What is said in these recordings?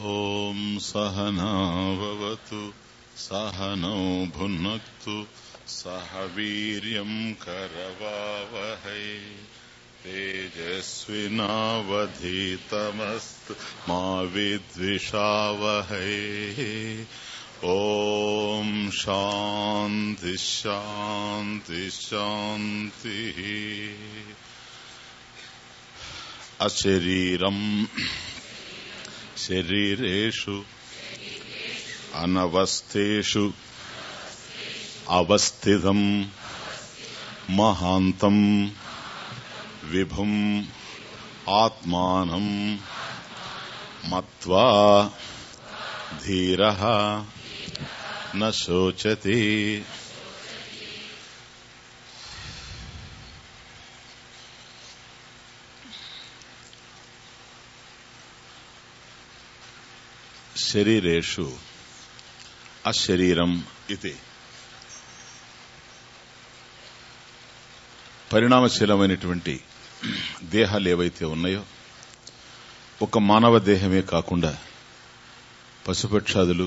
ॐ सहनाववतु सहनौ भुनक्तु सह वीर्यम् करवावहै तेजस्विनावधीतमस्तु मा विद्विषावहै ॐ शान्ति शान्ति शान्तिः అశరీరం శరీరేషు అనవస్థేషు అవస్థితం మహాంతం విభుం ఆత్మానం మత్వా ధీర న శోచతి శరీరేషు అశరీరం ఇది పరిణామశీలమైనటువంటి దేహాలు ఏవైతే ఉన్నాయో ఒక మానవ దేహమే కాకుండా పశుపక్షాదులు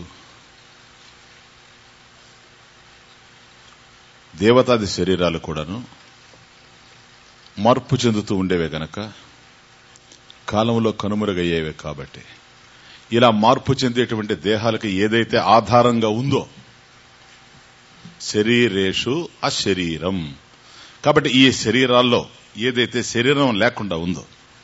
దేవతాది శరీరాలు కూడాను మార్పు చెందుతూ ఉండేవే గనక కాలంలో కనుమరుగయ్యేవే కాబట్టి ఇలా మార్పు చెందేటువంటి దేహాలకు ఏదైతే ఆధారంగా ఉందో శరీరేషు అశరీరం కాబట్టి ఈ శరీరాల్లో ఏదైతే శరీరం లేకుండా ఉందో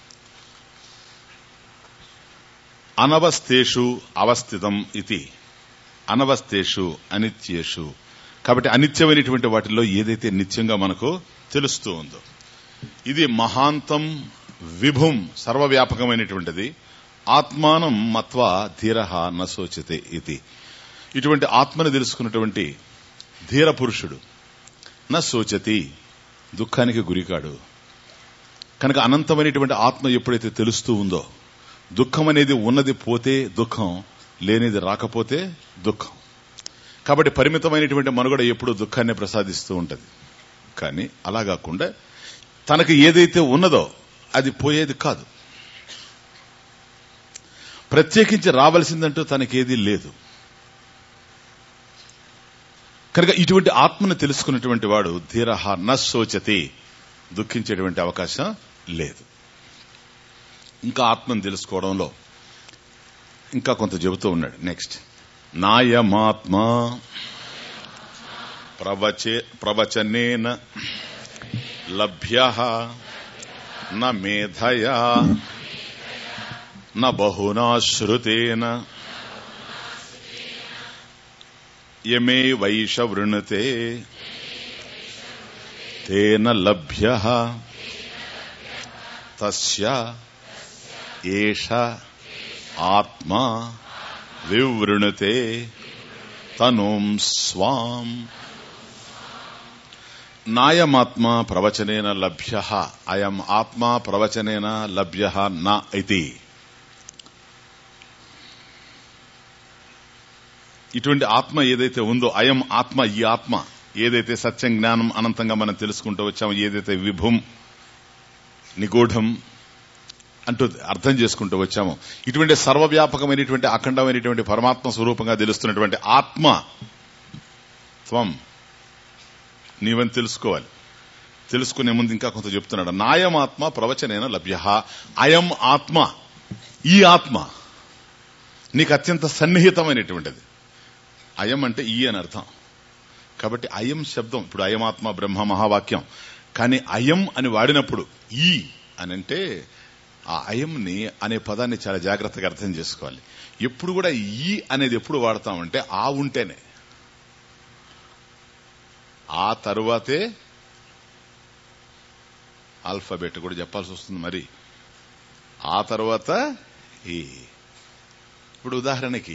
అనవస్థేషు అవస్థితం ఇది అనవస్థేషు అనిత్యేషు కాబట్టి అనిత్యమైనటువంటి వాటిల్లో ఏదైతే నిత్యంగా మనకు తెలుస్తూ ఉందో ఇది మహాంతం విభుం సర్వవ్యాపకమైనటువంటిది ఆత్మానం మత్వ ధీర నశోచతే ఇది ఇటువంటి ఆత్మను తెలుసుకున్నటువంటి ధీర పురుషుడు నశోచతి దుఃఖానికి గురికాడు కనుక అనంతమైనటువంటి ఆత్మ ఎప్పుడైతే తెలుస్తూ ఉందో దుఃఖం అనేది ఉన్నది పోతే దుఃఖం లేనిది రాకపోతే దుఃఖం కాబట్టి పరిమితమైనటువంటి మనుగడ ఎప్పుడు దుఃఖాన్ని ప్రసాదిస్తూ ఉంటది కానీ అలా కాకుండా తనకు ఏదైతే ఉన్నదో అది పోయేది కాదు ప్రత్యేకించి రావలసిందంటూ తనకేదీ లేదు కనుక ఇటువంటి ఆత్మను తెలుసుకున్నటువంటి వాడు ధీరహ నశోచతి దుఃఖించేటువంటి అవకాశం లేదు ఇంకా ఆత్మను తెలుసుకోవడంలో ఇంకా కొంత చెబుతూ ఉన్నాడు నెక్స్ట్ నాయమాత్మ ప్రవచే ప్రవచనేన లభ్య న మేధయా न बहुना श्रुतेन यमे वैष वृणते तेन लभ्यः तस्य एष आत्मा विवृणते तनुं स्वाम् నాయమాత్మ ప్రవచనేన లభ్య అయం ఆత్మ ప్రవచనేన లభ్య న ఇది ఇటువంటి ఆత్మ ఏదైతే ఉందో అయం ఆత్మ ఈ ఆత్మ ఏదైతే సత్యం జ్ఞానం అనంతంగా మనం తెలుసుకుంటూ వచ్చామో ఏదైతే విభుం నిగూఢం అంటూ అర్థం చేసుకుంటూ వచ్చామో ఇటువంటి సర్వవ్యాపకమైనటువంటి అఖండమైనటువంటి పరమాత్మ స్వరూపంగా తెలుస్తున్నటువంటి ఆత్మ త్వం నీవని తెలుసుకోవాలి తెలుసుకునే ముందు ఇంకా కొంత చెప్తున్నాడు నాయమాత్మ ప్రవచనైన లభ్య అయం ఆత్మ ఈ ఆత్మ నీకు అత్యంత సన్నిహితమైనటువంటిది అయం అంటే ఈ అని అర్థం కాబట్టి అయం శబ్దం ఇప్పుడు అయమాత్మ బ్రహ్మ మహావాక్యం కానీ అయం అని వాడినప్పుడు ఈ అని అంటే ఆ అయంని అనే పదాన్ని చాలా జాగ్రత్తగా అర్థం చేసుకోవాలి ఎప్పుడు కూడా ఈ అనేది ఎప్పుడు వాడతామంటే ఆ ఉంటేనే ఆ తరువాతే ఆల్ఫాబెట్ కూడా చెప్పాల్సి వస్తుంది మరి ఆ తర్వాత ఈ ఇప్పుడు ఉదాహరణకి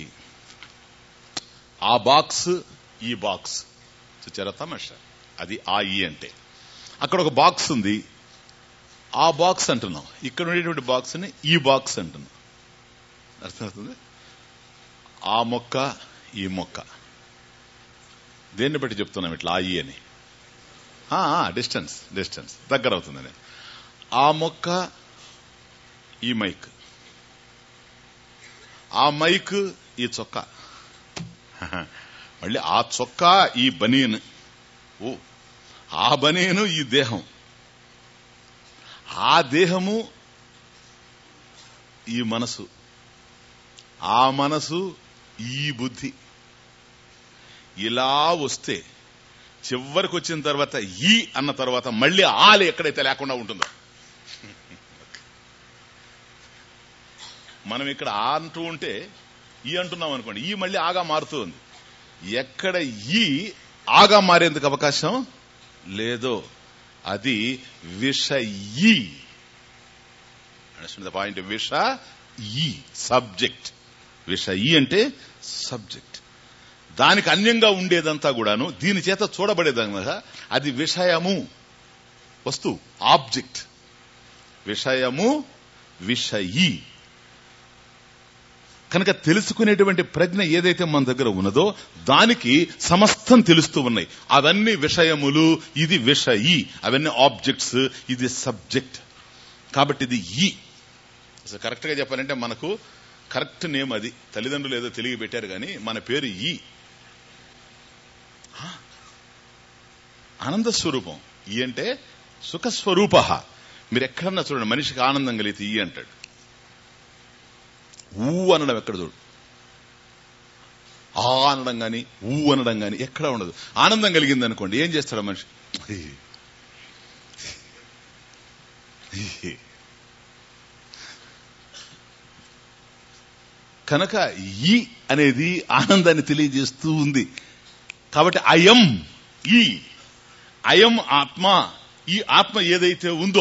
ఆ బాక్స్ ఈ బాక్స్ చూచారా తమాషా అది ఆ ఈ అంటే అక్కడ ఒక బాక్స్ ఉంది ఆ బాక్స్ అంటున్నాం ఇక్కడ ఉండేటువంటి బాక్స్ ని ఈ బాక్స్ అంటున్నాం అర్థమవుతుంది ఆ మొక్క ఈ మొక్క దేన్ని బట్టి చెప్తున్నాం ఇట్లా ఆ ఈ అని డిస్టెన్స్ డిస్టెన్స్ దగ్గర అవుతుందని ఆ మొక్క ఈ మైక్ ఆ మైక్ ఈ చొక్కా మళ్ళీ ఆ చొక్కా ఈ బనీన్ ఓ ఆ బనీను ఈ దేహం ఆ దేహము ఈ మనసు ఆ మనసు ఈ బుద్ధి ఇలా వస్తే చివరికి వచ్చిన తర్వాత ఈ అన్న తర్వాత మళ్ళీ ఆలు ఎక్కడైతే లేకుండా ఉంటుందో మనం ఇక్కడ ఆ అంటూ ఉంటే ఈ అంటున్నాం అనుకోండి ఈ మళ్ళీ ఆగా మారుతూ ఉంది ఎక్కడ ఈ ఆగా మారేందుకు అవకాశం లేదో అది విష ఈ ద పాయింట్ విష ఈ సబ్జెక్ట్ విష ఈ అంటే సబ్జెక్ట్ దానికి అన్యంగా ఉండేదంతా కూడాను దీని చేత చూడబడేదనగా అది విషయము వస్తు ఆబ్జెక్ట్ విషయము విషయీ కనుక తెలుసుకునేటువంటి ప్రజ్ఞ ఏదైతే మన దగ్గర ఉన్నదో దానికి సమస్తం తెలుస్తూ ఉన్నాయి అవన్నీ విషయములు ఇది విషయి అవన్నీ ఆబ్జెక్ట్స్ ఇది సబ్జెక్ట్ కాబట్టి ఇది ఈ అసలు కరెక్ట్ గా చెప్పాలంటే మనకు కరెక్ట్ నేమ్ అది తల్లిదండ్రులు ఏదో తెలియ పెట్టారు కానీ మన పేరు ఈ ఆనంద స్వరూపం ఈ అంటే సుఖస్వరూప మీరు ఎక్కడన్నా చూడండి మనిషికి ఆనందం కలిగితే ఈ అంటాడు ఊ అనడం ఎక్కడ చూడు ఆ అనడం గాని ఊ అనడం గాని ఎక్కడ ఉండదు ఆనందం కలిగింది అనుకోండి ఏం చేస్తాడు మనిషి కనుక ఈ అనేది ఆనందాన్ని తెలియజేస్తూ ఉంది కాబట్టి అయం ఈ అయం ఆత్మ ఈ ఆత్మ ఏదైతే ఉందో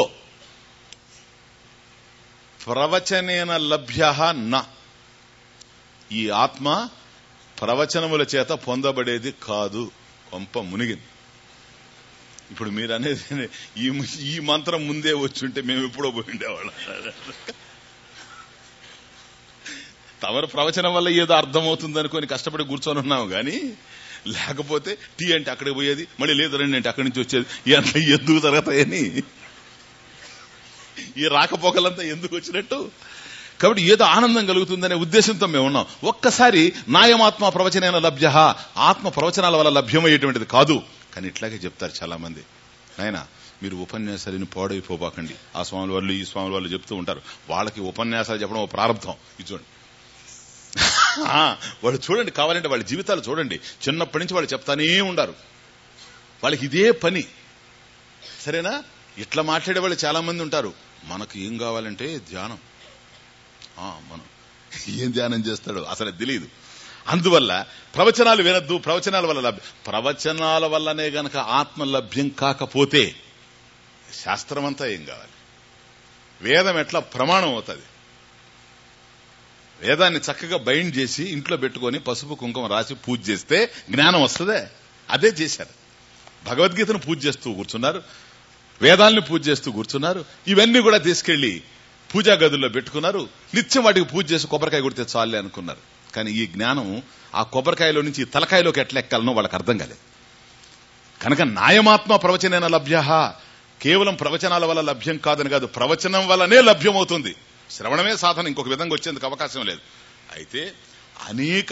ప్రవచనేన లభ్య న ఈ ఆత్మ ప్రవచనముల చేత పొందబడేది కాదు కొంప మునిగింది ఇప్పుడు మీరు అనేది ఈ ఈ మంత్రం ముందే వచ్చుంటే మేము ఎప్పుడో పోయిండేవాళ్ళం తమరు ప్రవచనం వల్ల ఏదో అర్థమవుతుంది అనుకొని కష్టపడి కూర్చొని ఉన్నాము గాని లేకపోతే టీ అంటే అక్కడికి పోయేది మళ్ళీ లేదు రండి అంటే అక్కడి నుంచి వచ్చేది ఇదంతా ఎందుకు జరుగుతాయని ఈ రాకపోకలంతా ఎందుకు వచ్చినట్టు కాబట్టి ఏదో ఆనందం కలుగుతుందనే ఉద్దేశంతో మేము ఉన్నాం ఒక్కసారి నాయమాత్మ ప్రవచనైన లభ్య ఆత్మ ప్రవచనాల వల్ల లభ్యమయ్యేటువంటిది కాదు కానీ ఇట్లాగే చెప్తారు చాలా మంది ఆయన మీరు ఉపన్యాసాలను పాడైపోబాకండి ఆ స్వామి వాళ్ళు ఈ స్వామి వాళ్ళు చెప్తూ ఉంటారు వాళ్ళకి ఉపన్యాసాలు చెప్పడం ఒక ప్రారంభం ఇది చూడండి వాళ్ళు చూడండి కావాలంటే వాళ్ళ జీవితాలు చూడండి చిన్నప్పటి నుంచి వాళ్ళు చెప్తానే ఉండారు వాళ్ళకి ఇదే పని సరేనా ఇట్లా మాట్లాడే వాళ్ళు చాలా మంది ఉంటారు మనకు ఏం కావాలంటే ధ్యానం మనం ఏం ధ్యానం చేస్తాడు అసలు తెలియదు అందువల్ల ప్రవచనాలు వినద్దు ప్రవచనాల వల్ల లభ్యం ప్రవచనాల వల్లనే గనక ఆత్మ లభ్యం కాకపోతే శాస్త్రమంతా ఏం కావాలి వేదం ఎట్లా ప్రమాణం అవుతుంది వేదాన్ని చక్కగా బైండ్ చేసి ఇంట్లో పెట్టుకొని పసుపు కుంకుమ రాసి పూజ చేస్తే జ్ఞానం వస్తుందే అదే చేశారు భగవద్గీతను పూజ చేస్తూ కూర్చున్నారు వేదాలను పూజ చేస్తూ కూర్చున్నారు ఇవన్నీ కూడా తీసుకెళ్లి పూజా గదుల్లో పెట్టుకున్నారు నిత్యం వాటికి పూజ చేసి కొబ్బరికాయ కొడితే చాలే అనుకున్నారు కానీ ఈ జ్ఞానం ఆ కొబ్బరికాయలో నుంచి తలకాయలోకి ఎట్లా ఎక్కాలనో వాళ్ళకి అర్థం కాలేదు కనుక నాయమాత్మ ప్రవచనైన లభ్య కేవలం ప్రవచనాల వల్ల లభ్యం కాదని కాదు ప్రవచనం వల్లనే లభ్యమవుతుంది శ్రవణమే సాధన ఇంకొక విధంగా వచ్చేందుకు అవకాశం లేదు అయితే అనేక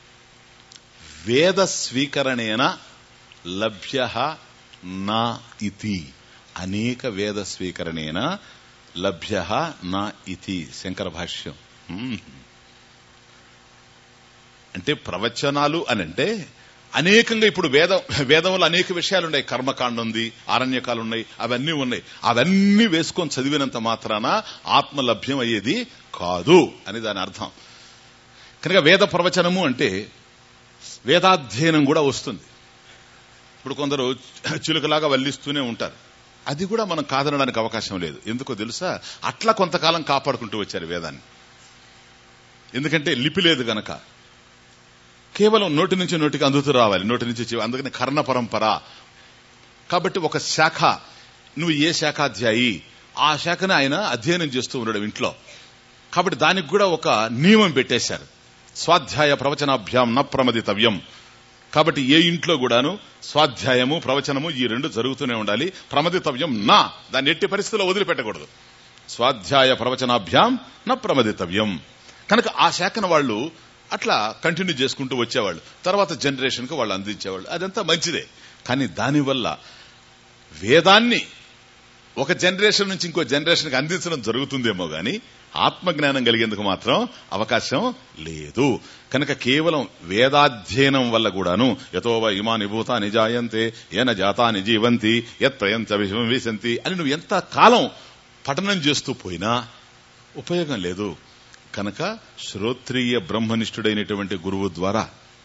వేద స్వీకరణేన లభ్య నా ఇతి అనేక వేద స్వీకరణేన లభ్య నా ఇతి శంకర భాష్యం అంటే ప్రవచనాలు అని అంటే అనేకంగా ఇప్పుడు వేదం వేదంలో అనేక విషయాలు ఉన్నాయి కర్మకాండ ఉంది ఆరణ్యకాలు ఉన్నాయి అవన్నీ ఉన్నాయి అవన్నీ వేసుకొని చదివినంత మాత్రాన ఆత్మ లభ్యం అయ్యేది కాదు అని దాని అర్థం కనుక వేద ప్రవచనము అంటే వేదాధ్యయనం కూడా వస్తుంది ఇప్పుడు కొందరు చిలుకలాగా వల్లిస్తూనే ఉంటారు అది కూడా మనం కాదనడానికి అవకాశం లేదు ఎందుకో తెలుసా అట్లా కొంతకాలం కాపాడుకుంటూ వచ్చారు వేదాన్ని ఎందుకంటే లిపి లేదు గనక కేవలం నోటి నుంచి నోటికి అందుతూ రావాలి నోటి నుంచి అందుకని కర్ణ పరంపర కాబట్టి ఒక శాఖ నువ్వు ఏ శాఖాధ్యాయి ఆ శాఖను ఆయన అధ్యయనం చేస్తూ ఉన్నాడు ఇంట్లో కాబట్టి దానికి కూడా ఒక నియమం పెట్టేశారు స్వాధ్యాయ ప్రవచనాభ్యాం న ప్రమదితవ్యం కాబట్టి ఏ ఇంట్లో కూడాను స్వాధ్యాయము ప్రవచనము ఈ రెండు జరుగుతూనే ఉండాలి ప్రమదితవ్యం నా దాన్ని ఎట్టి పరిస్థితుల్లో వదిలిపెట్టకూడదు స్వాధ్యాయ ప్రవచనాభ్యాం న ప్రమదితవ్యం కనుక ఆ శాఖను వాళ్ళు అట్లా కంటిన్యూ చేసుకుంటూ వచ్చేవాళ్ళు తర్వాత జనరేషన్ కు వాళ్ళు అందించేవాళ్ళు అదంతా మంచిదే కానీ దానివల్ల వేదాన్ని ఒక జనరేషన్ నుంచి ఇంకో జనరేషన్ కి అందించడం జరుగుతుందేమో గాని ఆత్మజ్ఞానం కలిగేందుకు మాత్రం అవకాశం లేదు కనుక కేవలం వేదాధ్యయనం వల్ల కూడాను యథోవ ఇమాని భూతా నిజాయంతే ఏన జాతాని జీవంతి యత్ ప్రయంత విశంతి అని నువ్వు ఎంత కాలం పఠనం చేస్తూ పోయినా ఉపయోగం లేదు కనుక శ్రోత్రియ బ్రహ్మనిష్ఠుడైనటువంటి గురువు ద్వారా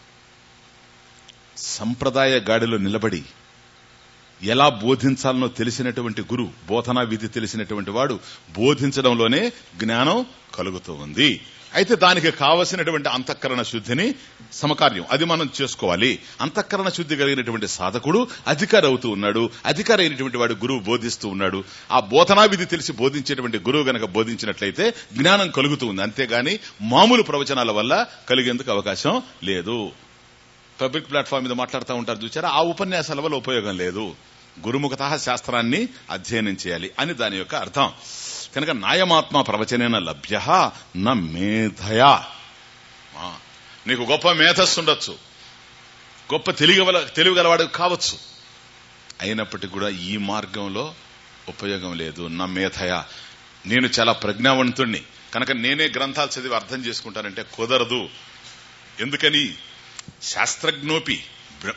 సంప్రదాయ గాడిలో నిలబడి ఎలా బోధించాలనో తెలిసినటువంటి గురు బోధనా విధి తెలిసినటువంటి వాడు బోధించడంలోనే జ్ఞానం కలుగుతూ ఉంది అయితే దానికి కావలసినటువంటి అంతఃకరణ శుద్ధిని సమకార్యం అది మనం చేసుకోవాలి అంతఃకరణ శుద్ధి కలిగినటువంటి సాధకుడు అధికారి అవుతూ ఉన్నాడు అధికారి అయినటువంటి వాడు గురువు బోధిస్తూ ఉన్నాడు ఆ బోధనా విధి తెలిసి బోధించేటువంటి గురువు గనక బోధించినట్లయితే జ్ఞానం కలుగుతూ ఉంది అంతేగాని మామూలు ప్రవచనాల వల్ల కలిగేందుకు అవకాశం లేదు పబ్లిక్ ప్లాట్ఫామ్ మీద మాట్లాడుతూ ఉంటారు చూచారా ఆ ఉపన్యాసాల వల్ల ఉపయోగం లేదు గురుముఖత శాస్త్రాన్ని అధ్యయనం చేయాలి అని దాని యొక్క అర్థం కనుక నాయమాత్మ ప్రవచనైన లభ్య న మేధయా ఆ, నీకు గొప్ప మేధస్సు ఉండొచ్చు గొప్ప తెలియగల తెలివిగలవాడు కావచ్చు అయినప్పటికీ కూడా ఈ మార్గంలో ఉపయోగం లేదు నా మేధయ నేను చాలా ప్రజ్ఞావంతుణ్ణి కనుక నేనే గ్రంథాలు చదివి అర్థం చేసుకుంటానంటే కుదరదు ఎందుకని శాస్త్రజ్ఞోపి బ్ర-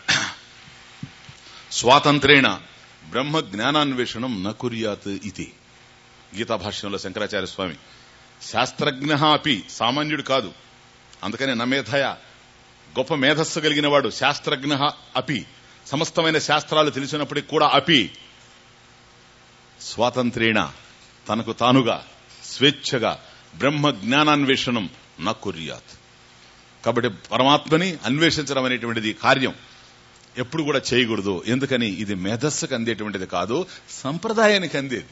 స్వాతంత్రేణ బ్రహ్మ జ్ఞానాన్వేషణం న కుర్యాత్ ఇది గీతా భాష్యంలో శంకరాచార్య స్వామి శాస్త్రజ్ఞ అపి సామాన్యుడు కాదు అందుకని నమేధయ గొప్ప మేధస్సు కలిగిన వాడు శాస్త్రజ్ఞ అపి సమస్తమైన శాస్త్రాలు తెలిసినప్పటికీ కూడా అపి స్వాతంత్రేణ తనకు తానుగా స్వేచ్ఛగా బ్రహ్మ జ్ఞానాన్వేషణం న కుర్యాత్ కాబట్టి పరమాత్మని అన్వేషించడం అనేటువంటిది కార్యం ఎప్పుడు కూడా చేయకూడదు ఎందుకని ఇది మేధస్సుకు అందేటువంటిది కాదు సంప్రదాయానికి అందేది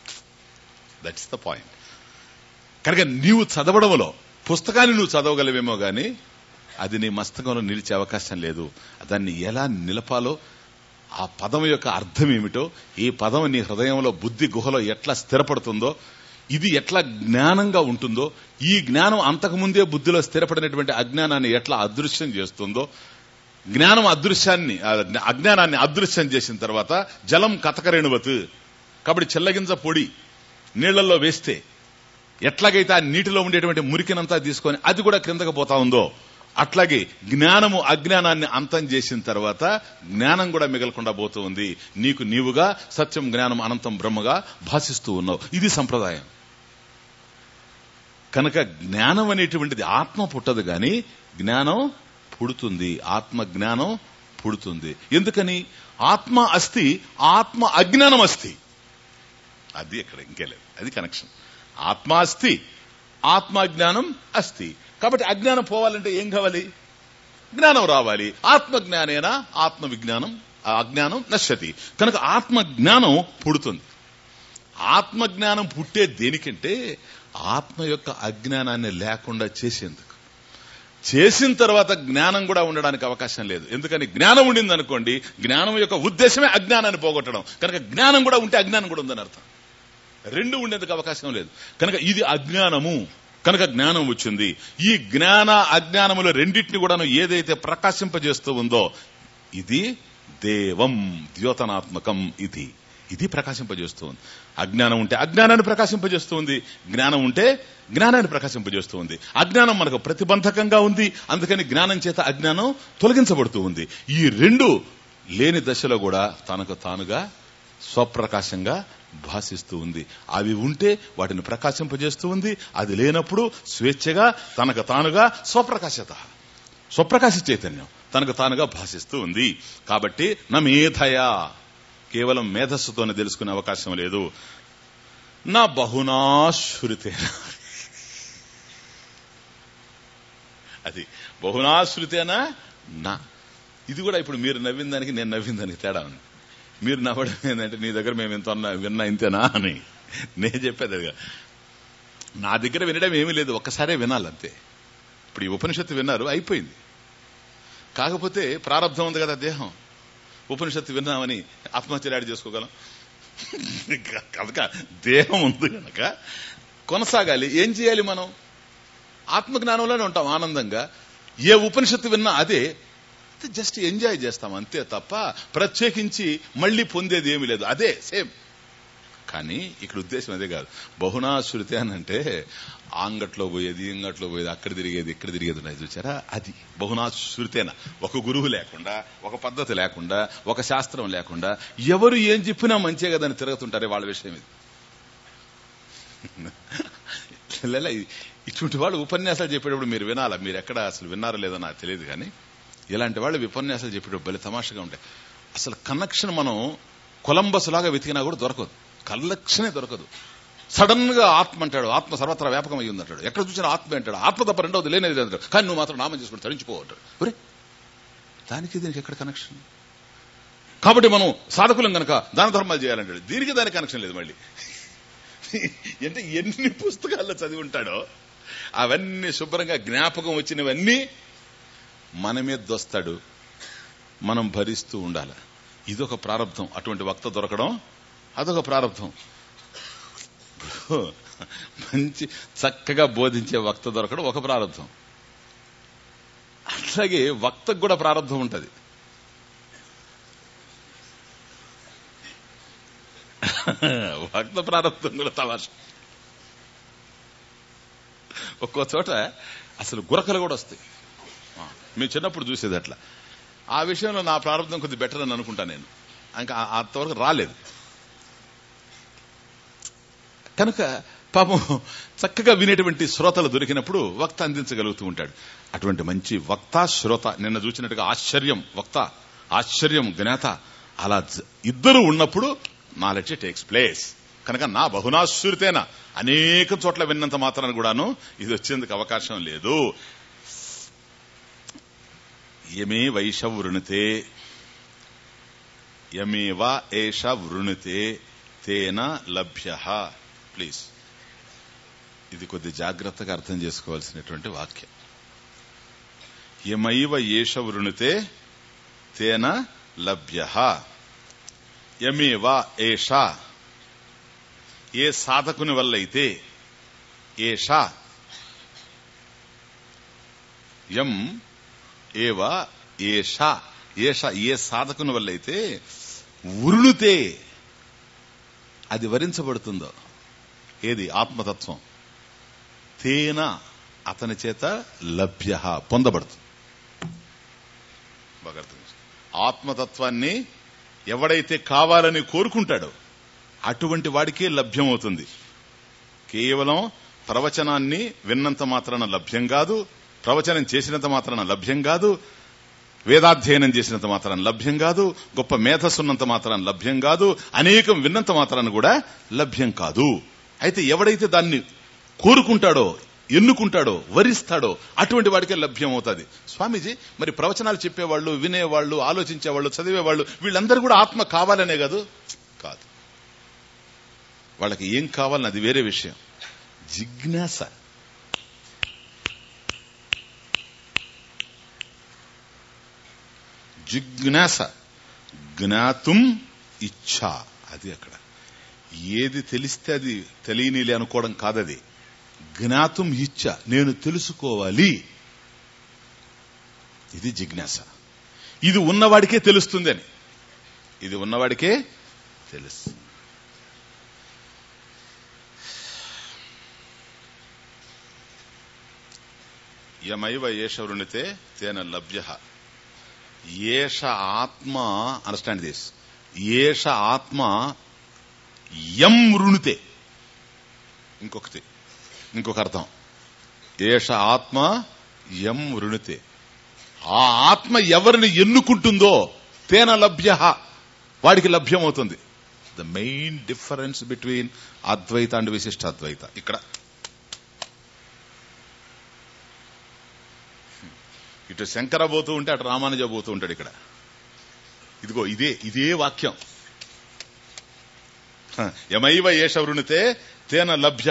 దట్స్ ద పాయింట్ కనుక నీవు చదవడంలో పుస్తకాన్ని నువ్వు చదవగలవేమో గాని అది నీ మస్తకంలో నిలిచే అవకాశం లేదు దాన్ని ఎలా నిలపాలో ఆ పదం యొక్క అర్థం ఏమిటో ఈ పదం నీ హృదయంలో బుద్ధి గుహలో ఎట్లా స్థిరపడుతుందో ఇది ఎట్లా జ్ఞానంగా ఉంటుందో ఈ జ్ఞానం అంతకుముందే బుద్ధిలో స్థిరపడినటువంటి అజ్ఞానాన్ని ఎట్లా అదృశ్యం చేస్తుందో జ్ఞానం అదృశ్యాన్ని ఆ అజ్ఞానాన్ని అదృశ్యం చేసిన తర్వాత జలం కథకరేణువత్ కాబట్టి చెల్లగింజ పొడి నీళ్లలో వేస్తే ఎట్లాగైతే ఆ నీటిలో ఉండేటువంటి మురికినంతా తీసుకొని అది కూడా క్రిందకు పోతా ఉందో అట్లాగే జ్ఞానము అజ్ఞానాన్ని అంతం చేసిన తర్వాత జ్ఞానం కూడా మిగలకుండా పోతూ ఉంది నీకు నీవుగా సత్యం జ్ఞానం అనంతం బ్రహ్మగా భాషిస్తూ ఉన్నావు ఇది సంప్రదాయం కనుక జ్ఞానం అనేటువంటిది ఆత్మ పుట్టదు గాని జ్ఞానం పుడుతుంది ఆత్మ జ్ఞానం పుడుతుంది ఎందుకని ఆత్మ అస్థి ఆత్మ అజ్ఞానం అస్థి అది ఇక్కడ ఇంకేలేదు అది కనెక్షన్ ఆత్మ అస్థి ఆత్మ జ్ఞానం అస్థి కాబట్టి అజ్ఞానం పోవాలంటే ఏం కావాలి జ్ఞానం రావాలి ఆత్మ జ్ఞానేనా ఆత్మ విజ్ఞానం ఆ అజ్ఞానం నశ్యతి కనుక ఆత్మ జ్ఞానం పుడుతుంది ఆత్మ జ్ఞానం పుట్టే దేనికంటే ఆత్మ యొక్క అజ్ఞానాన్ని లేకుండా చేసేందుకు చేసిన తర్వాత జ్ఞానం కూడా ఉండడానికి అవకాశం లేదు ఎందుకని జ్ఞానం ఉండింది అనుకోండి జ్ఞానం యొక్క ఉద్దేశమే అజ్ఞానాన్ని పోగొట్టడం కనుక జ్ఞానం కూడా ఉంటే అజ్ఞానం కూడా ఉందని అర్థం రెండు ఉండేందుకు అవకాశం లేదు కనుక ఇది అజ్ఞానము కనుక జ్ఞానం వచ్చింది ఈ జ్ఞాన అజ్ఞానముల రెండింటిని కూడాను ఏదైతే ప్రకాశింపజేస్తూ ఉందో ఇది దేవం ద్యోతనాత్మకం ఇది ఇది ప్రకాశింపజేస్తూ ఉంది అజ్ఞానం ఉంటే అజ్ఞానాన్ని ప్రకాశింపజేస్తూ ఉంది జ్ఞానం ఉంటే జ్ఞానాన్ని ప్రకాశింపజేస్తూ ఉంది అజ్ఞానం మనకు ప్రతిబంధకంగా ఉంది అందుకని జ్ఞానం చేత అజ్ఞానం తొలగించబడుతూ ఉంది ఈ రెండు లేని దశలో కూడా తనకు తానుగా స్వప్రకాశంగా భాషిస్తూ ఉంది అవి ఉంటే వాటిని ప్రకాశింపజేస్తూ ఉంది అది లేనప్పుడు స్వేచ్ఛగా తనకు తానుగా స్వప్రకాశత స్వప్రకాశ చైతన్యం తనకు తానుగా భాషిస్తూ ఉంది కాబట్టి నా మేధయా కేవలం మేధస్సుతోనే తెలుసుకునే అవకాశం లేదు నా బహునాశ్రుతేన అది బహునాశ్రుతేనా నా ఇది కూడా ఇప్పుడు మీరు నవ్విన దానికి నేను నవ్విన దానికి తేడా ఉంది మీరు నవ్వడం ఏంటంటే నీ దగ్గర మేము ఎంత ఉన్నా విన్నా ఇంతేనా అని నేను చెప్పేది అది కాదు. నా దగ్గర వినడం ఏమీ లేదు ఒక్కసారే వినాలంతే ఇప్పుడు ఈ ఉపనిషత్తు విన్నారు అయిపోయింది కాకపోతే ప్రారంభం ఉంది కదా దేహం ఉపనిషత్తు విన్నామని ఆత్మహత్య యాడ్ చేసుకోగలం కనుక దేహం ఉంది కనుక కొనసాగాలి ఏం చేయాలి మనం ఆత్మజ్ఞానంలోనే ఉంటాం ఆనందంగా ఏ ఉపనిషత్తు విన్నా అదే జస్ట్ ఎంజాయ్ చేస్తాం అంతే తప్ప ప్రత్యేకించి మళ్ళీ పొందేది ఏమీ లేదు అదే సేమ్ కానీ ఇక్కడ ఉద్దేశం అదే కాదు బహునాశ్రుతి అని అంటే ఆ అంగట్లో పోయేది ఈ అంగట్లో పోయేది అక్కడ తిరిగేది ఇక్కడ తిరిగేది ఉన్నాయి చూసారా అది బహునాశ్రుతేన ఒక గురువు లేకుండా ఒక పద్ధతి లేకుండా ఒక శాస్త్రం లేకుండా ఎవరు ఏం చెప్పినా మంచిగా కదని తిరుగుతుంటారే వాళ్ళ విషయం ఇది లే, ఇటువంటి వాళ్ళు ఉపన్యాసాలు చెప్పేటప్పుడు మీరు వినాలా మీరు ఎక్కడ అసలు విన్నారో లేదో నాకు తెలియదు కానీ ఇలాంటి వాళ్ళు ఉపన్యాసాలు చెప్పేటప్పుడు భలే తమాషగా ఉంటాయి అసలు కనెక్షన్ మనం కొలంబస్ లాగా వెతికినా కూడా దొరకదు కలెక్షనే దొరకదు సడన్ గా ఆత్మ అంటాడు ఆత్మ సర్వత్రా వ్యాపకం అయ్యి అంటాడు ఎక్కడ చూసినా ఆత్మ అంటాడు ఆత్మ తప్ప రెండవది లేనేది లేదు అంటాడు కానీ నువ్వు మాత్రం నామం చేసుకుని తరించిపో అంటాడు ఒరే దానికి దీనికి ఎక్కడ కనెక్షన్ కాబట్టి మనం సాధకులం గనక దాన ధర్మాలు చేయాలంటాడు దీనికి దానికి కనెక్షన్ లేదు మళ్ళీ అంటే ఎన్ని పుస్తకాల్లో చదివి ఉంటాడో అవన్నీ శుభ్రంగా జ్ఞాపకం వచ్చినవన్నీ మన మీద దొస్తాడు మనం భరిస్తూ ఉండాలి ఇదొక ప్రారంభం అటువంటి వక్త దొరకడం అదొక ప్రారంభం మంచి చక్కగా బోధించే వక్త దొరకడం ఒక ప్రారంభం అట్లాగే వక్తకు కూడా ప్రారంభం ఉంటది వక్త ప్రారంభం కూడా తమాష ఒక్కో చోట అసలు గురకలు కూడా వస్తాయి ఆ, మేము చిన్నప్పుడు చూసేది అట్లా ఆ విషయంలో నా ప్రారంభం కొద్ది బెటర్ అని అనుకుంటా నేను ఇంకా ఆ- అంతవరకు రాలేదు కనుక పాపం చక్కగా వినేటువంటి శ్రోతలు దొరికినప్పుడు వక్త అందించగలుగుతూ ఉంటాడు అటువంటి మంచి వక్త శ్రోత నిన్న చూసినట్టుగా ఆశ్చర్యం వక్త ఆశ్చర్యం జ్ఞాత అలా జ- ఇద్దరు ఉన్నప్పుడు నాలెడ్జ్ టేక్స్ ప్లేస్ కనుక నా బహునాశ్రుతేన అనేక చోట్ల విన్నంత మాత్రాన్ని కూడాను ఇది వచ్చేందుకు అవకాశం లేదు యమే వైష వృణితే యమేవ ఏష వృణితే తేన లభ్య ప్లీజ్ ఇది కొద్ది జాగ్రత్తగా అర్థం చేసుకోవాల్సినటువంటి వాక్యం యమైవ ఏష వృణితే తేన లభ్య యమేవ ఏష ఏ సాధకుని వల్ల అయితే ఏష యం ఏవ ఏష ఏష ఏ సాధకుని వల్ల అయితే వృణుతే అది వరించబడుతుందో ఏది ఆత్మతత్వం తేన అతని చేత లభ్య పొందబడుతుంది బాగా అర్థం చేసుకో. ఆత్మతత్వాన్ని ఎవడైతే కావాలని కోరుకుంటాడో అటువంటి వాడికే లభ్యమవుతుంది కేవలం ప్రవచనాన్ని విన్నంత మాత్రాన లభ్యం కాదు ప్రవచనం చేసినంత మాత్రాన లభ్యం కాదు వేదాధ్యయనం చేసినంత మాత్రాన లభ్యం కాదు గొప్ప మేధస్సున్నంత మాత్రాన లభ్యం కాదు అనేకం విన్నంత మాత్రాన కూడా లభ్యం కాదు అయితే ఎవడైతే దాన్ని కోరుకుంటాడో ఎన్నుకుంటాడో వరిస్తాడో అటువంటి వాడికే లభ్యం అవుతుంది స్వామీజీ మరి ప్రవచనాలు చెప్పేవాళ్ళు వినేవాళ్ళు ఆలోచించేవాళ్ళు చదివేవాళ్ళు వీళ్ళందరూ కూడా ఆత్మ కావాలనే కాదు కాదు వాళ్ళకి ఏం కావాలని అది వేరే విషయం జిజ్ఞాస జిజ్ఞాస జ్ఞాతుం ఇచ్ఛా అది అక్కడ ఏది తెలిస్తే అది తెలియనిలే అనుకోవడం కాదది జ్ఞాతుం ఇచ్చ నేను తెలుసుకోవాలి ఇది జిజ్ఞాస ఇది ఉన్నవాడికే తెలుస్తుంది అని ఇది ఉన్నవాడికే తెలుసు యమైవ ఏష వృణితే తేన లభ్య ఏష ఆత్మ అండర్స్టాండ్ దిస్ ఏష ఆత్మ యం వృణితే ఇంకొకటి ఇంకొక అర్థం ఏష ఆత్మ యం వృణితే ఆ ఆత్మ ఎవరిని ఎన్నుకుంటుందో తేన లభ్య వాడికి లభ్యమవుతుంది the main difference between Advaita and Vishishta Advaita ఇక్కడ ఇటు శంకర పోతూ ఉంటే అటు రామానుజ పోతూ ఉంటాడు ఇక్కడ ఇదిగో ఇదే ఇదే వాక్యం హ, యమైవ ఏష వృణితే తేన లభ్య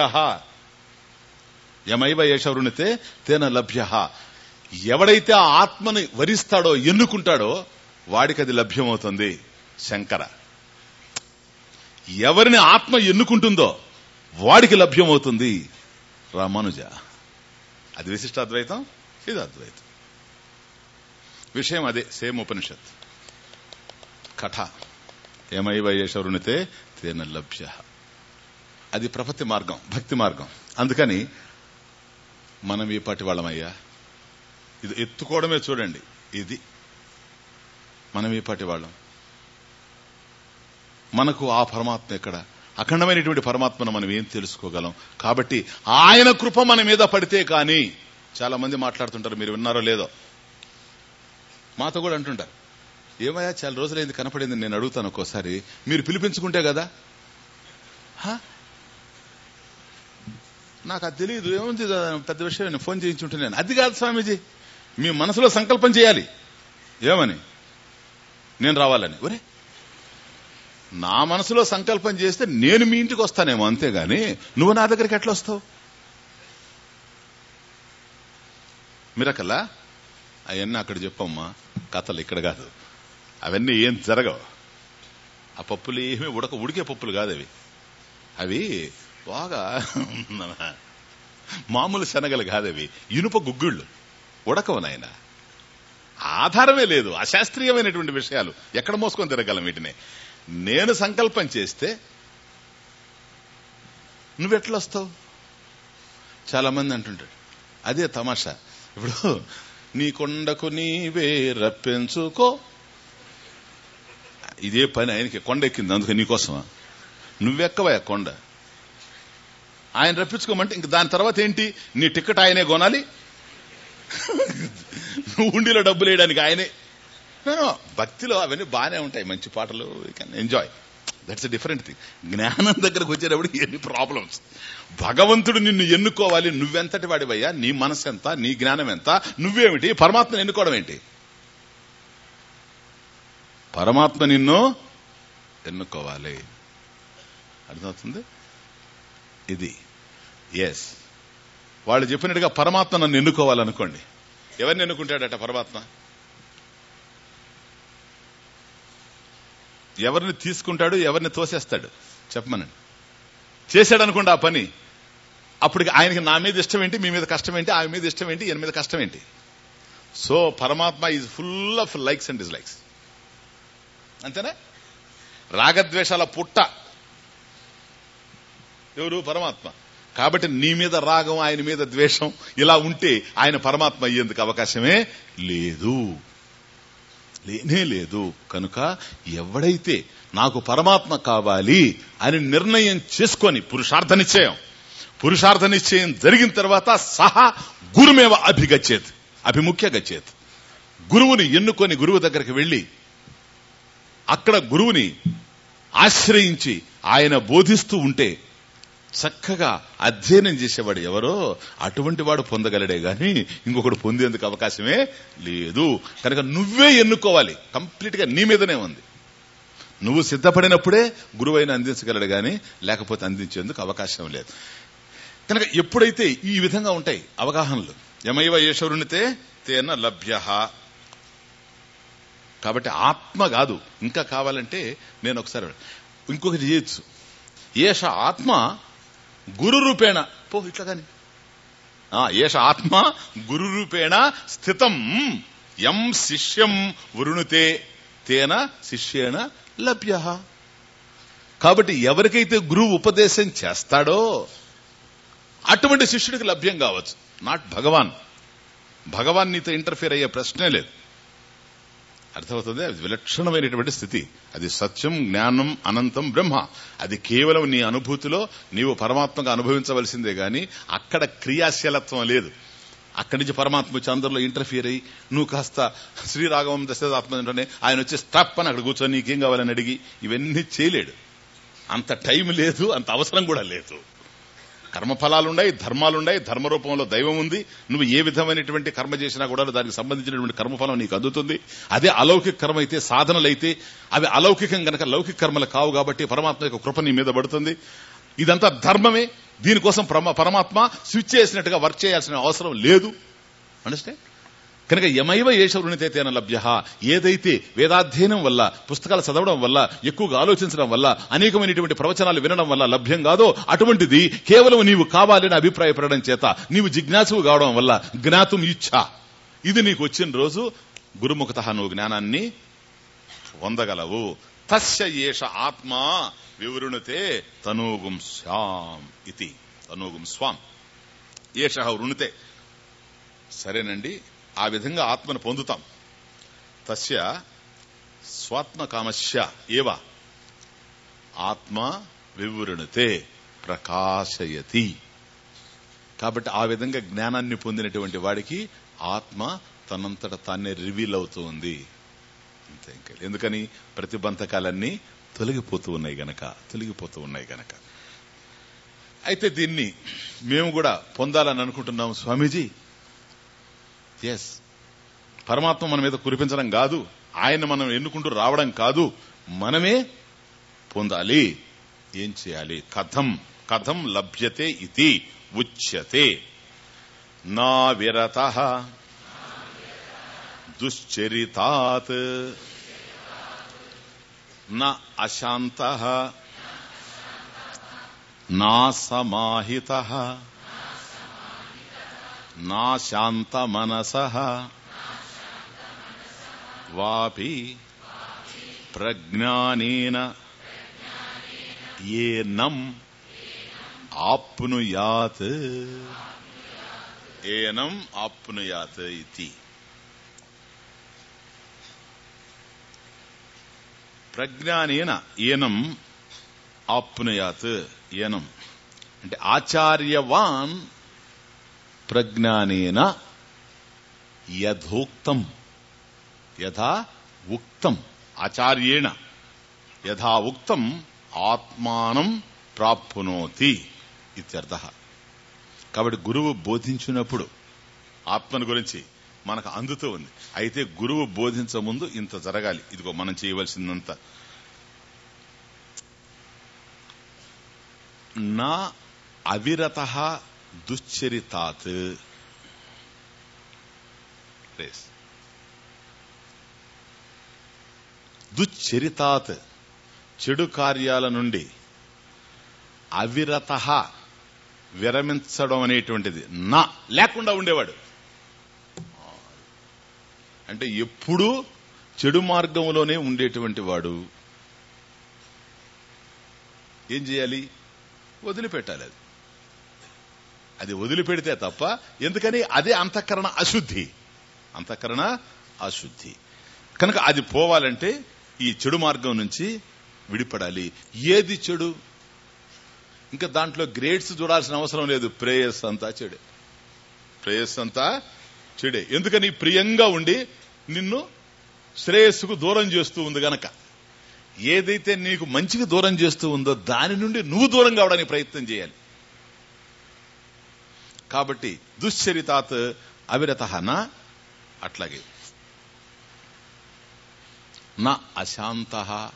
యమైవ ఏష వృణితే తేన లభ్య ఎవడైతే ఆ ఆత్మని వరిస్తాడో ఎన్నుకుంటాడో వాడికి అది లభ్యమవుతుంది శంకర ఎవరిని ఆత్మ ఎన్నుకుంటుందో వాడికి లభ్యమవుతుంది రామానుజ అది విశిష్ట అద్వైతం ఇది అద్వైతం విషయం అదే సేమ్ ఉపనిషత్ కథ ఏమైవ యేషవరునితే తేన లభ్య అది ప్రపత్తి మార్గం భక్తి మార్గం అందుకని మనం ఈ పాటి వాళ్ళమయ్యా ఇది ఎత్తుకోవడమే చూడండి ఇది మనం ఈ పాటి వాళ్ళం మనకు ఆ పరమాత్మ ఎక్కడ అఖండమైనటువంటి పరమాత్మను మనం ఏం తెలుసుకోగలం కాబట్టి ఆయన కృప మన మీద పడితే కానీ చాలా మంది మాట్లాడుతుంటారు మీరు విన్నారో లేదో మాతో కూడా అంటుంటారు ఏమయ్యా చాలా రోజులైంది కనపడింది నేను అడుగుతాను ఒక్కోసారి మీరు పిలిపించుకుంటే కదా హా? నాకు అది తెలియదు ఏముంది కదా, పెద్ద విషయం నేను ఫోన్ చేయించుంటున్నాను అది కాదు స్వామీజీ మీ మనసులో సంకల్పం చేయాలి ఏమని నేను రావాలని ఒరే నా మనసులో సంకల్పం చేస్తే నేను మీ ఇంటికి వస్తానేమో అంతేగాని నువ్వు నా దగ్గరికి ఎట్లా వస్తావు మిరకల్లా అవన్నీ అక్కడ చెప్పమ్మా కథలు ఇక్కడ కాదు అవన్నీ ఏం జరగవు ఆ పప్పులు ఏమీ ఉడక ఉడికే పప్పులు కాదు అవి అవి బాగా మామూలు శనగలు కాదు అవి ఇనుప గుగ్గుళ్ళు ఉడకవు నాయన ఆధారమే లేదు అశాస్త్రీయమైనటువంటి విషయాలు ఎక్కడ మోసుకొని తిరగలం వీటిని నేను సంకల్పం చేస్తే నువ్వెట్లా వస్తావు చాలా మంది అంటుంటాడు అదే తమాషా ఇప్పుడు నీ కొండకు నీవే రప్పించుకో ఇదే పని ఆయనకి కొండ ఎక్కింది అందుకే నీకోసమా నువ్వెక్కవా కొండ ఆయన రప్పించుకోమంటే ఇంక దాని తర్వాత ఏంటి నీ టికెట్ ఆయనే కొనాలి నువ్వు ఉండిలో డబ్బులు వేయడానికి ఆయనే నేను భక్తిలో అవన్నీ బాగానే ఉంటాయి మంచి పాటలు can enjoy that's different thing జ్ఞానం దగ్గరకు వచ్చేటప్పుడు ఎన్ని ప్రాబ్లమ్స్ భగవంతుడు నిన్ను ఎన్నుకోవాలి నువ్వెంతటి వాడివయ్యా నీ మనసు ఎంత నీ జ్ఞానం ఎంత నువ్వేమిటి పరమాత్మను ఎన్నుకోవడం ఏంటి పరమాత్మ నిన్ను ఎన్నుకోవాలి అర్థమవుతుంది ఇది ఎస్ వాళ్ళు చెప్పినట్టుగా పరమాత్మ నన్ను ఎన్నుకోవాలనుకోండి ఎవరిని ఎన్నుకుంటాడట పరమాత్మ ఎవరిని తీసుకుంటాడు ఎవరిని తోసేస్తాడు చెప్పమనండి చేశాడు అనుకోండి ఆ పని అప్పటికి ఆయనకి నా మీద ఇష్టం ఏంటి మీ మీద కష్టం ఏంటి ఆయన మీద ఇష్టం ఏంటి ఈయన మీద కష్టం ఏంటి so Paramatma is full of likes and dislikes అంతేనా రాగద్వేషాల పుట్ట ఎవరు పరమాత్మ కాబట్టి నీ మీద రాగం ఆయన మీద ద్వేషం ఇలా ఉంటే ఆయన పరమాత్మ అయ్యేందుకు అవకాశమే లేదు లేనే లేదు కనుక ఎవడైతే నాకు పరమాత్మ కావాలి అని నిర్ణయం చేసుకొని పురుషార్థ నిశ్చయం పురుషార్థ నిశ్చయం జరిగిన తర్వాత సహా గురుమేవ అభిగచ్చేత్ అభిముఖ్య గచ్చేత్ గురువుని ఎన్నుకొని గురువు దగ్గరికి వెళ్లి అక్కడ గురువుని ఆశ్రయించి ఆయన బోధిస్తూ ఉంటే చక్కగా అధ్యయనం చేసేవాడు ఎవరో అటువంటి వాడు పొందగలడే గాని ఇంకొకడు పొందేందుకు అవకాశమే లేదు కనుక నువ్వే ఎన్నుకోవాలి కంప్లీట్ గా నీ మీదనే ఉంది నువ్వు సిద్ధపడినప్పుడే గురువైన అందించగలడు గాని లేకపోతే అందించేందుకు అవకాశం లేదు కనుక ఎప్పుడైతే ఈ విధంగా ఉంటాయి అవగాహనలు యమైవ ఈశ్వరునితే తేన లభ్య కాబట్టి ఆత్మ కాదు ఇంకా కావాలంటే నేను ఒకసారి ఇంకొకటి చేయొచ్చు ఏష ఆత్మ గురు రూపేణ పో ఇట్లా కాని ఆ, ఏష ఆత్మ గురు రూపేణ స్థితం ఎం శిష్యం వరుణుతే తేన శిష్యేణ లభ్య కాబట్టి ఎవరికైతే గురువు ఉపదేశం చేస్తాడో అటువంటి శిష్యుడికి లభ్యం కావచ్చు నాట్ భగవాన్ భగవాన్ నీతో ఇంటర్ఫియర్ అయ్యే ప్రశ్నే లేదు అర్థమవుతుంది అది విలక్షణమైనటువంటి స్థితి అది సత్యం జ్ఞానం అనంతం బ్రహ్మ అది కేవలం నీ అనుభూతిలో నీవు పరమాత్మగా అనుభవించవలసిందే గాని అక్కడ క్రియాశీలత్వం లేదు అక్కడి నుంచి పరమాత్మ వచ్చి అందరిలో ఇంటర్ఫియర్ అయ్యి నువ్వు కాస్త శ్రీరాఘవం దశరథాత్మ అంటేనే ఆయన వచ్చి స్టాప్ అని అక్కడ కూర్చొని నీకేం కావాలని అడిగి ఇవన్నీ చేయలేడు అంత టైం లేదు అంత అవసరం కూడా లేదు కర్మఫలాలున్నాయి ధర్మాలున్నాయి ధర్మ రూపంలో దైవం ఉంది నువ్వు ఏ విధమైనటువంటి కర్మ చేసినా కూడా దానికి సంబంధించినటువంటి కర్మఫలం నీకు అందుతుంది అదే అలౌకిక కర్మ అయితే సాధనలైతే అవి అలౌకికం గనక లౌకిక కర్మలు కావు కాబట్టి పరమాత్మ యొక్క కృప నీ మీద పడుతుంది ఇదంతా ధర్మమే దీనికోసం పరమ- పరమాత్మ స్విచ్ చేసినట్టుగా వర్క్ చేయాల్సిన అవసరం లేదు అండర్స్టాండ్ కనుక యమైవ ఏష వృణితే తేన లభ్య ఏదైతే వేదాధ్యయనం వల్ల పుస్తకాలు చదవడం వల్ల ఎక్కువగా ఆలోచించడం వల్ల అనేకమైనటువంటి ప్రవచనాలు వినడం వల్ల లభ్యం కాదో అటువంటిది కేవలం నీవు కావాలని అభిప్రాయపడడం చేత నీవు జిజ్ఞాసువు కావడం వల్ల జ్ఞాతం ఇచ్చ ఇది నీకు వచ్చిన రోజు గురుముఖత నువ్వు జ్ఞానాన్ని పొందగలవు తస్య ఏష ఆత్మ వివృణుతే తనూగుం శ్యాం ఇది తనూగుం స్వాం ఏష వృణుతే సరేనండి ఆ విధంగా ఆత్మను పొందుతాం తస్య స్వాత్మకామస్య ఏవ ఆత్మ వివృణుతే ప్రకాశయతి కాబట్టి ఆ విధంగా జ్ఞానాన్ని పొందినటువంటి వాడికి ఆత్మ తనంతట తానే రివీల్ అవుతూ ఉంది అంతే ఇంకా ఎందుకని ప్రతిబంధకాలన్నీ తొలగిపోతూ ఉన్నాయి గనక తొలగిపోతూ ఉన్నాయి గనక అయితే దీన్ని మేము కూడా పొందాలని అనుకుంటున్నాం స్వామీజీ ఎస్ పరమాత్మ మన మీద కురిపించడం కాదు ఆయన మనం ఎన్నుకుంటూ రావడం కాదు మనమే పొందాలి ఏం చేయాలి కథం కథం లభ్యతే ఇది ఉచ్యతే నా విరత దుశ్చరితాత్ న అశాంత నా సమాహిత నా శాంత మనస వాపి ప్రజ్ఞానేన ఏనం ఆప్నుయాత్ ఏనం ఆప్నుయాత్ ఇది ప్రజ్ఞానేన ఏనం ఆప్నుయాత్ ఏనం అంటే ఆచార్యవాన్ ప్రజ్ఞానేన యథోక్తం యథా ఉక్తం ఆచార్యేణ యథా ఉక్తం ఆత్మానం ప్రాప్నోతి ఇత్యర్థ కాబట్టి గురువు బోధించినప్పుడు ఆత్మను గురించి మనకు అందుతూ ఉంది అయితే గురువు బోధించ ముందు ఇంత జరగాలి ఇదిగో మనం చేయవలసిందంత నా అవిరత దుశ్చరితాత్ రేస్ దుశ్చరితాత్ చెడు కార్యాల నుండి అవిరత విరమించడం అనేటువంటిది నా లేకుండా ఉండేవాడు అంటే ఎప్పుడూ చెడు మార్గంలోనే ఉండేటువంటి వాడు ఏం చేయాలి వదిలిపెట్టాలి అది అది వదిలిపెడితే తప్ప ఎందుకని అదే అంతఃకరణ అశుద్ధి అంతఃకరణ అశుద్ధి కనుక అది పోవాలంటే ఈ చెడు మార్గం నుంచి విడిపడాలి ఏది చెడు ఇంకా దాంట్లో గ్రేడ్స్ చూడాల్సిన అవసరం లేదు ప్రేయస్ అంతా చెడే ప్రేయస్ అంతా చెడే ఎందుకని ప్రియంగా ఉండి నిన్ను శ్రేయస్సుకు దూరం చేస్తూ ఉంది గనక ఏదైతే నీకు మంచికి దూరం చేస్తూ ఉందో దాని నుండి నువ్వు దూరం కావడానికి ప్రయత్నం చేయాలి కాబట్టి దుశ్చరితాత్ అవిరత నా అట్లాగే నా అశాంత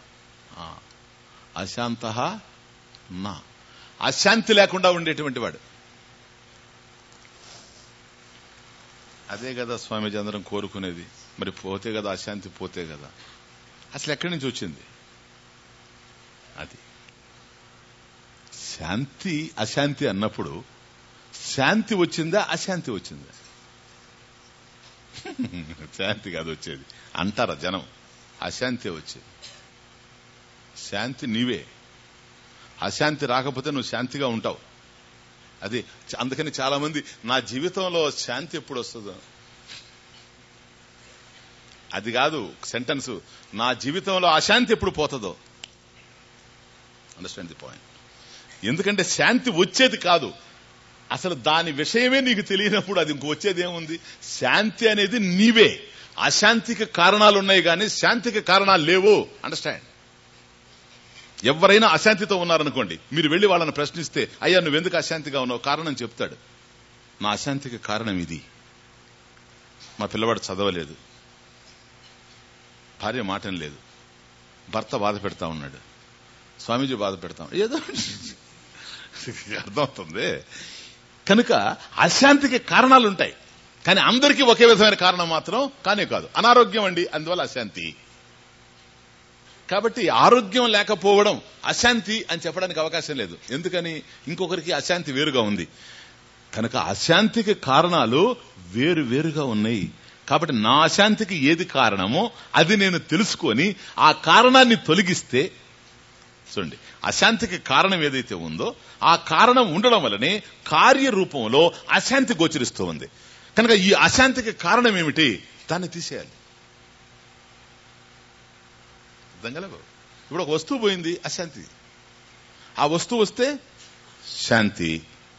అశాంత నా అశాంతి లేకుండా ఉండేటువంటి వాడు అదే కదా స్వామీజీ అందరం కోరుకునేది మరి పోతే కదా అశాంతి పోతే కదా అసలు ఎక్కడి నుంచి వచ్చింది అది శాంతి అశాంతి అన్నప్పుడు శాంతి వచ్చిందా అశాంతి వచ్చిందా శాంతి కాదు వచ్చేది అంటారా జనం అశాంతి వచ్చేది శాంతి నీవే అశాంతి రాకపోతే నువ్వు శాంతిగా ఉంటావు అది అందుకని చాలా మంది నా జీవితంలో శాంతి ఎప్పుడు వస్తుందో అది కాదు సెంటెన్స్ నా జీవితంలో అశాంతి ఎప్పుడు పోతుందో అండర్స్టాండ్ ది పాయింట్ ఎందుకంటే శాంతి వచ్చేది కాదు అసలు దాని విషయమే నీకు తెలియనప్పుడు అది ఇంక వచ్చేది ఏముంది శాంతి అనేది నీవే అశాంతికి కారణాలు ఉన్నాయి కానీ శాంతికి కారణాలు లేవు అండర్స్టాండ్ ఎవరైనా అశాంతితో ఉన్నారనుకోండి మీరు వెళ్లి వాళ్ళని ప్రశ్నిస్తే అయ్యా నువ్వెందుకు అశాంతిగా ఉన్నావు కారణం చెప్తాడు నా అశాంతికి కారణం ఇది మా పిల్లవాడు చదవలేదు భార్య మాటం లేదు భర్త బాధ పెడతా ఉన్నాడు స్వామీజీ బాధ పెడతాం ఏదో అర్థమవుతుంది కనుక అశాంతికి కారణాలుంటాయి కానీ అందరికీ ఒకే విధమైన కారణం మాత్రం కానే కాదు అనారోగ్యం అండి అందువల్ల అశాంతి కాబట్టి ఆరోగ్యం లేకపోవడం అశాంతి అని చెప్పడానికి అవకాశం లేదు ఎందుకని ఇంకొకరికి అశాంతి వేరుగా ఉంది కనుక అశాంతికి కారణాలు వేరు వేరుగా ఉన్నాయి కాబట్టి నా అశాంతికి ఏది కారణమో అది నేను తెలుసుకొని ఆ కారణాన్ని తొలగిస్తే చూడండి అశాంతికి కారణం ఏదైతే ఉందో ఆ కారణం ఉండడం వల్లనే కార్యరూపంలో అశాంతి గోచరిస్తూ ఉంది కనుక ఈ అశాంతికి కారణం ఏమిటి దాన్ని తీసేయాలి అర్థం కలగ ఇప్పుడు ఒక వస్తువు పోయింది అశాంతి ఆ వస్తువు వస్తే శాంతి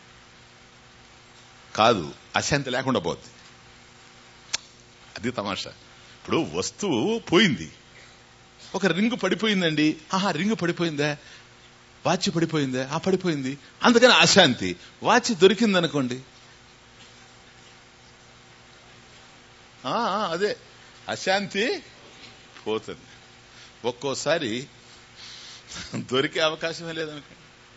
కాదు అశాంతి లేకుండా పోద్ది అది తమాషా ఇప్పుడు వస్తువు పోయింది ఒక రింగు పడిపోయిందండి ఆహా రింగు పడిపోయిందా వాచ్ పడిపోయిందా ఆ పడిపోయింది అందుకని అశాంతి వాచ్ దొరికిందనుకోండి ఆ, ఆ, అదే అశాంతి పోతుంది ఒక్కోసారి దొరికే అవకాశమే లేదనుకోండి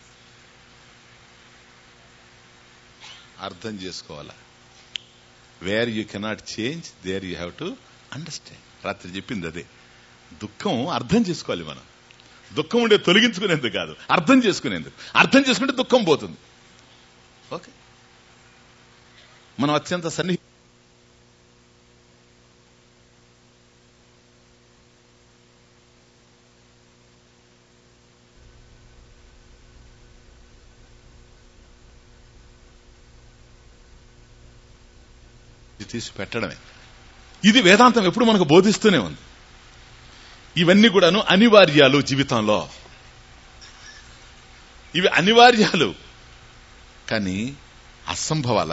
అర్థం చేసుకోవాలా where you cannot change there you have to understand రాత్రి చెప్పింది అదే దుఃఖం అర్థం చేసుకోవాలి మనం దుఃఖం ఉండే తొలగించుకునేందుకు కాదు అర్థం చేసుకునేందుకు అర్థం చేసుకుంటే దుఃఖం పోతుంది ఓకే మనం అత్యంత సన్ని ఇది తీసి పెట్టడమే ఇది వేదాంతం ఎప్పుడు మనకు బోధిస్తూనే ఉంది ఇవన్నీ కూడాను అనివార్యాలు జీవితంలో ఇవి అనివార్యాలు కానీ అసంభవాల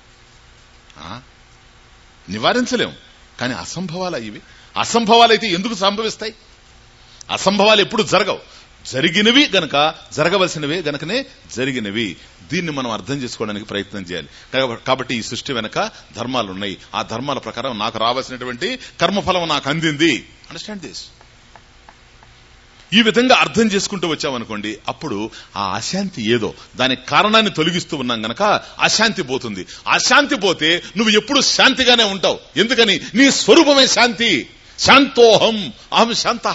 నివారించలేం కానీ అసంభవాల ఇవి అసంభవాలైతే ఎందుకు సంభవిస్తాయి అసంభవాలు ఎప్పుడు జరగవు జరిగినవి గనక జరగవలసినవే గనకనే జరిగినవి దీన్ని మనం అర్థం చేసుకోవడానికి ప్రయత్నం చేయాలి కాబ- కాబట్టి ఈ సృష్టి వెనక ధర్మాలు ఉన్నాయి ఆ ధర్మాల ప్రకారం నాకు రావాల్సినటువంటి కర్మఫలం నాకు అందింది అండర్స్టాండ్ దిస్ ఈ విధంగా అర్థం చేసుకుంటూ వచ్చామనుకోండి అప్పుడు ఆ అశాంతి ఏదో దానికి కారణాన్ని తొలగిస్తూ ఉన్నాం గనక అశాంతి పోతుంది అశాంతి పోతే నువ్వు ఎప్పుడు శాంతిగానే ఉంటావు ఎందుకని నీ స్వరూపమే శాంతి శాంతోహం అహం శాంత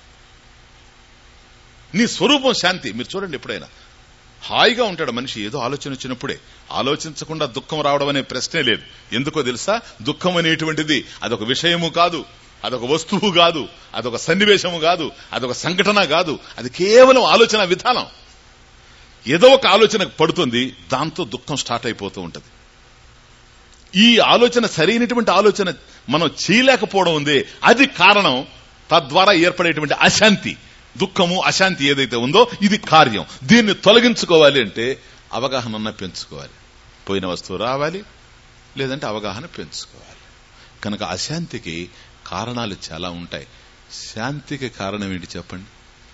నీ స్వరూపం శాంతి మీరు చూడండి ఎప్పుడైనా హాయిగా ఉంటాడు మనిషి ఏదో ఆలోచన వచ్చినప్పుడే ఆలోచించకుండా దుఃఖం రావడం అనే ప్రశ్నే లేదు ఎందుకో తెలుసా దుఃఖం అనేటువంటిది అదొక విషయము కాదు అదొక వస్తువు కాదు అదొక సన్నివేశము కాదు అదొక సంఘటన కాదు అది కేవలం ఆలోచన విధానం ఏదో ఒక ఆలోచన పడుతుంది దాంతో దుఃఖం స్టార్ట్ అయిపోతూ ఉంటది ఈ ఆలోచన సరైనటువంటి ఆలోచన మనం చేయలేకపోవడం ఉంది అది కారణం తద్వారా ఏర్పడేటువంటి అశాంతి దుఃఖము అశాంతి ఏదైతే ఉందో ఇది కార్యం దీన్ని తొలగించుకోవాలి అంటే అవగాహన అన్న పెంచుకోవాలి పోయిన వస్తువు రావాలి లేదంటే అవగాహన పెంచుకోవాలి కనుక అశాంతికి కారణాలు చాలా ఉంటాయి శాంతికి కారణం ఏంటి చెప్పండి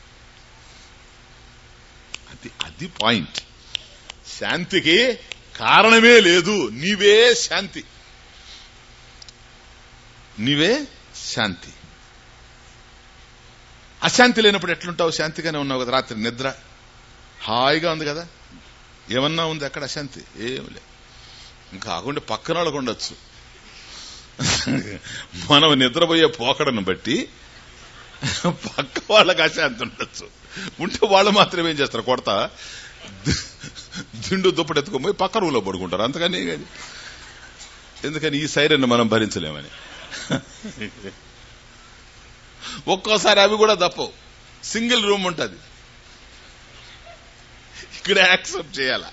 అది అది పాయింట్ శాంతికి కారణమే లేదు నీవే శాంతి నీవే శాంతి అశాంతి లేనప్పుడు ఎట్లుంటావు శాంతిగానే ఉన్నావు కదా రాత్రి నిద్ర హాయిగా ఉంది కదా ఏమన్నా ఉంది అక్కడ అశాంతి ఏం లేదు ఇంకా కాకుండా పక్కన వాళ్ళకు ఉండొచ్చు మనం నిద్రపోయే పోకడను బట్టి పక్క వాళ్ళకి అశాంతి ఉండొచ్చు ఉంటే వాళ్ళు మాత్రం ఏం చేస్తారు కొడతా దిండు దుప్పటి ఎత్తుకొని పోయి పక్క రూమ్లో పడుకుంటారు అంతకని ఎందుకని ఈ సైరన్ మనం భరించలేమని ఒక్కోసారి అవి కూడా తప్పవు సింగిల్ రూమ్ ఉంటది ఇక్కడ యాక్సెప్ట్ చేయాలా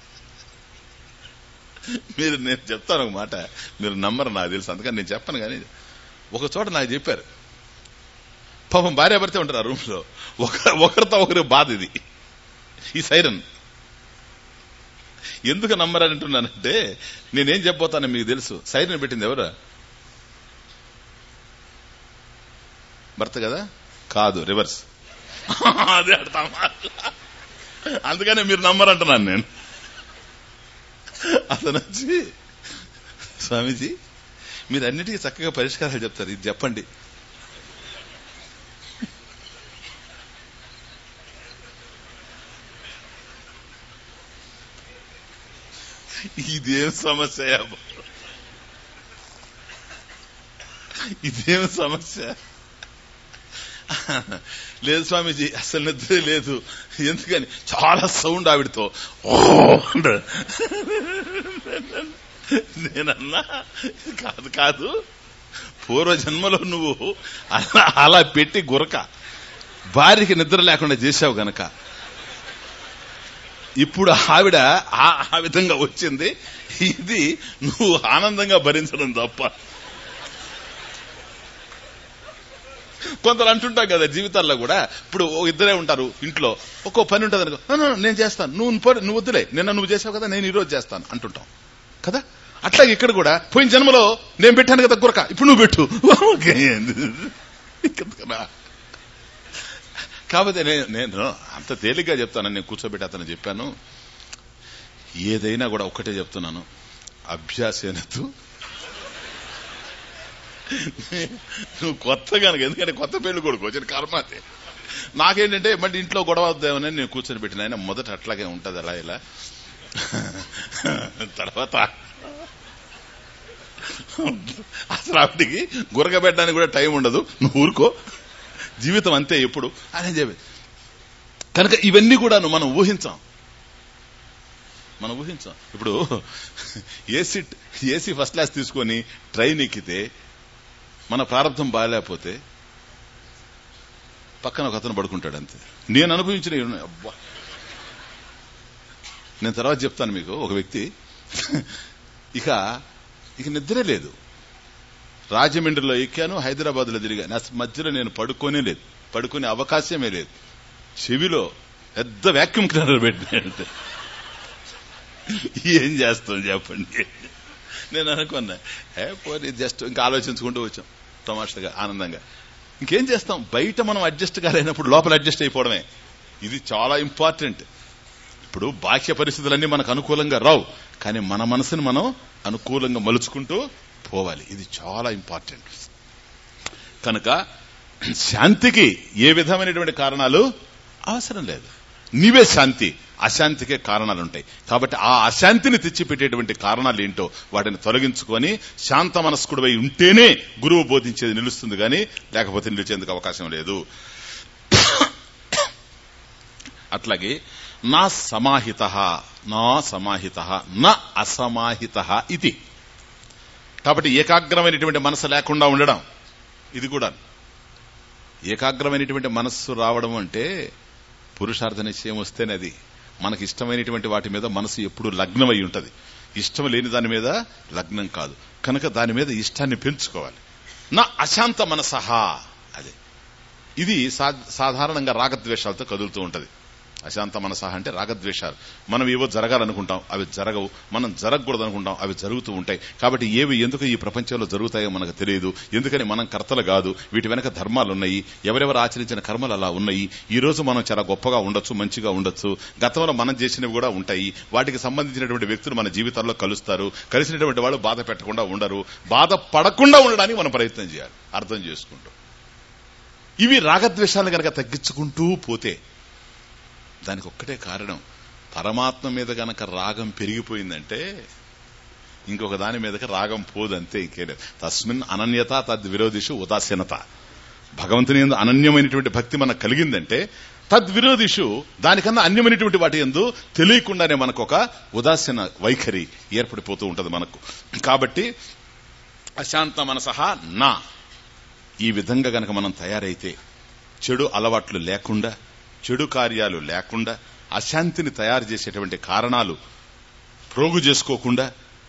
మీరు నేను చెప్తాను ఒక మాట మీరు నమ్మరు నాకు తెలుసు అందుకని నేను చెప్పను కానీ ఒక చోట నాకు చెప్పారు పాపం భార్య భర్తే ఉంటారు ఆ రూమ్ లో ఒక ఒకరితో ఒకరి బాధ ఇది ఈ సైరన్ ఎందుకు నమ్మరంటున్నానంటే నేనేం చెప్పబోతాను మీకు తెలుసు సైరన్ పెట్టింది ఎవరు భర్త కదా కాదు రివర్స్ అదే అడతామా అందుకనే మీరు నమ్మరంటున్నాను నేను అతను వచ్చి స్వామీజీ మీరు అన్నిటికీ చక్కగా పరిష్కారాలు చెప్తారు ఇది చెప్పండి ఇదేం సమస్య ఇదేం సమస్య లేదు స్వామీజీ అసలు నిద్ర లేదు ఎందుకని చాలా సౌండ్ ఆవిడతో ఓ అంటాడు. నేనన్నా కాదు కాదు పూర్వ జన్మలో నువ్వు అలా అలా పెట్టి గురక భార్యకి నిద్ర లేకుండా చేశావు గనక ఇప్పుడు ఆవిడ ఆ ఆ విధంగా వచ్చింది ఇది నువ్వు ఆనందంగా భరించడం తప్ప కొందరు అంటుంటాం కదా జీవితాల్లో కూడా ఇప్పుడు ఓ ఇద్దరే ఉంటారు ఇంట్లో ఒక్కో పని ఉంటుంది అనుకో "No, no, no, నేను చేస్తాను నువ్వు పో- నువ్వు వద్దులే నిన్న నువ్వు చేసావు కదా నేను ఈ రోజు చేస్తాను అంటుంటాం కదా అట్లాగే ఇక్కడ కూడా పోయిన జన్మలో నేను పెట్టాను కదా గురక ఇప్పుడు నువ్వు పెట్టు ఓకే. కదా. కాకపోతే నేను నేను అంత తేలిగ్గా చెప్తాను నేను కూర్చోబెట్టి అతను చెప్పాను ఏదైనా కూడా ఒక్కటే చెప్తున్నాను అభ్యాసేనతు నువ్వు కొత్త కనుక ఎందుకంటే కొత్త పెళ్లి కొడుకు వచ్చిన కర్మాతే నాకేంటంటే మళ్ళీ ఇంట్లో గొడవ వద్దామని నేను కూర్చొని పెట్టిన ఆయన మొదట అట్లాగే ఉంటది అలా ఇలా తర్వాత అసలు ఆవిడికి గురకబెట్టడానికి కూడా టైం ఉండదు నువ్వు ఊరుకో జీవితం అంతే ఎప్పుడు అని చెప్పి కనుక ఇవన్నీ కూడా మనం ఊహించాం మనం ఊహించాం ఇప్పుడు ఏసీ ఏసీ ఫస్ట్ క్లాస్ తీసుకొని ట్రైన్ ఎక్కితే మన ప్రారంభం బాగాలేకపోతే పక్కన ఒక అతను పడుకుంటాడు అంతే నేను అనుభవించిన ఇవి ఉన్నాయి. అబ్బా నేను తర్వాత చెప్తాను మీకు ఒక వ్యక్తి ఇక ఇక నిద్రే లేదు రాజమండ్రిలో ఎక్కాను హైదరాబాద్ లో తిరిగాను అసలు మధ్యలో నేను పడుకోనే లేదు పడుకునే అవకాశమే లేదు చెవిలో పెద్ద వ్యాక్యూమ్ క్లీనర్ పెట్టినట్టు ఏం చేస్తాం చెప్పండి నేను అనుకున్నా ఏ పోనీ జస్ట్ ఇంకా ఆలోచించుకుంటూ వచ్చాం తమాషగా ఆనందంగా ఇంకేం చేస్తాం బయట మనం అడ్జస్ట్ కాలేనప్పుడు లోపల అడ్జస్ట్ అయిపోవడమే ఇది చాలా ఇంపార్టెంట్ ఇప్పుడు బాహ్య పరిస్థితులన్నీ మనకు అనుకూలంగా రావు కానీ మన మనసుని మనం అనుకూలంగా మలుచుకుంటూ పోవాలి ఇది చాలా ఇంపార్టెంట్ కనుక శాంతికి ఏ విధమైనటువంటి కారణాలు అవసరం లేదు నీవే శాంతి అశాంతికే కారణాలు ఉంటాయి కాబట్టి ఆ అశాంతిని తెచ్చిపెట్టేటువంటి కారణాలు ఏంటో వాటిని తొలగించుకొని శాంత మనస్కుడివై ఉంటేనే గురువు బోధించేది నిలుస్తుంది కానీ లేకపోతే నిలిచేందుకు అవకాశం లేదు అట్లాగే నా సమాహిత నా సమాహిత నా అసమాహిత ఇది కాబట్టి ఏకాగ్రమైనటువంటి మనసు లేకుండా ఉండడం ఇది కూడా ఏకాగ్రమైనటువంటి మనస్సు రావడం అంటే పురుషార్థ నిశ్చయం వస్తేనే అది మనకి ఇష్టమైనటువంటి వాటి మీద మనసు ఎప్పుడు లగ్నమై ఉంటది ఇష్టం లేని దాని మీద లగ్నం కాదు కనుక దాని మీద ఇష్టాన్ని పెంచుకోవాలి నా అశాంత మనసహా అదే ఇది సా- సాధారణంగా రాగద్వేషాలతో కదులుతూ ఉంటది అశాంత మనసహ అంటే రాగద్వేషాలు మనం ఏవో జరగాలనుకుంటాం అవి జరగవు మనం జరగకూడదు అనుకుంటాం అవి జరుగుతూ ఉంటాయి కాబట్టి ఏవి ఎందుకు ఈ ప్రపంచంలో జరుగుతాయో మనకు తెలియదు ఎందుకని మనం కర్తలు కాదు వీటి వెనక ధర్మాలు ఉన్నాయి ఎవరెవరు ఆచరించిన కర్మలు అలా ఉన్నాయి ఈ రోజు మనం చాలా గొప్పగా ఉండొచ్చు మంచిగా ఉండొచ్చు గతంలో మనం చేసినవి కూడా ఉంటాయి వాటికి సంబంధించినటువంటి వ్యక్తులు మన జీవితాల్లో కలుస్తారు కలిసినటువంటి వాళ్ళు బాధ పెట్టకుండా ఉండరు బాధ పడకుండా ఉండడానికి మనం ప్రయత్నం చేయాలి అర్థం చేసుకుంటూ ఇవి రాగద్వేషాలను గనక తగ్గించుకుంటూ పోతే దానికి ఒక్కటే కారణం పరమాత్మ మీద గనక రాగం పెరిగిపోయిందంటే ఇంకొక దాని మీదకి రాగం పోదంతే ఇంకేలేదు తస్మిన్ అనన్యత తద్విరోధిషు ఉదాసీనత భగవంతుని ఎందు అనన్యమైనటువంటి భక్తి మనకు కలిగిందంటే తద్విరోధిషు దానికన్నా అన్యమైనటువంటి వాటి ఎందు తెలియకుండానే మనకు ఒక ఉదాసీన వైఖరి ఏర్పడిపోతూ ఉంటది మనకు కాబట్టి అశాంత మనసహ నా ఈ విధంగా గనక మనం తయారైతే చెడు అలవాట్లు లేకుండా చెడు కార్యాలు లేకుండా అశాంతిని తయారు చేసేటువంటి కారణాలు ప్రోగు చేసుకోకుండా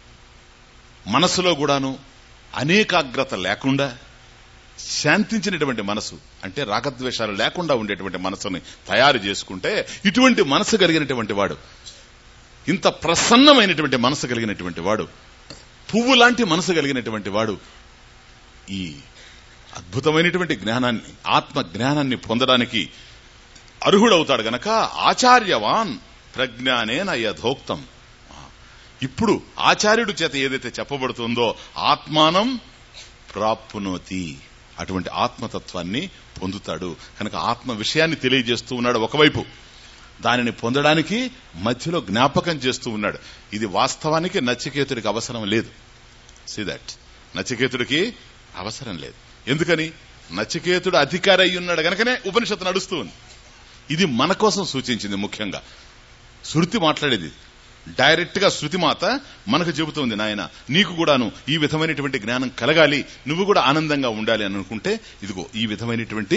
మనసులో కూడాను అనేకాగ్రత లేకుండా శాంతించినటువంటి మనసు అంటే రాగద్వేషాలు లేకుండా ఉండేటువంటి మనసుని తయారు చేసుకుంటే ఇటువంటి మనసు కలిగినటువంటి వాడు ఇంత ప్రసన్నమైనటువంటి మనసు కలిగినటువంటి వాడు పువ్వు లాంటి మనసు కలిగినటువంటి వాడు ఈ అద్భుతమైనటువంటి జ్ఞానాన్ని ఆత్మ జ్ఞానాన్ని పొందడానికి అర్హుడవుతాడు గనక ఆచార్యవాన్ ప్రజ్ఞానేన యథోక్తం ఇప్పుడు ఆచార్యుడి చేత ఏదైతే చెప్పబడుతుందో ఆత్మానం ప్రాప్నోతి అటువంటి ఆత్మతత్వాన్ని పొందుతాడు కనుక ఆత్మ విషయాన్ని తెలియజేస్తూ ఉన్నాడు ఒకవైపు దానిని పొందడానికి మధ్యలో జ్ఞాపకం చేస్తూ ఉన్నాడు ఇది వాస్తవానికి నచికేతుడికి అవసరం లేదు సి దట్ నచికేతుడికి అవసరం లేదు ఎందుకని నచికేతుడు అధికారి అయి ఉన్నాడు గనకనే ఉపనిషత్తు నడుస్తూ ఉంది ఇది మన కోసం సూచించింది ముఖ్యంగా శృతి మాట్లాడేది డైరెక్ట్ గా శృతి మాత మనకు చెబుతోంది నాయన నీకు కూడాను ఈ విధమైనటువంటి జ్ఞానం కలగాలి నువ్వు కూడా ఆనందంగా ఉండాలి అని అనుకుంటే ఇదిగో ఈ విధమైనటువంటి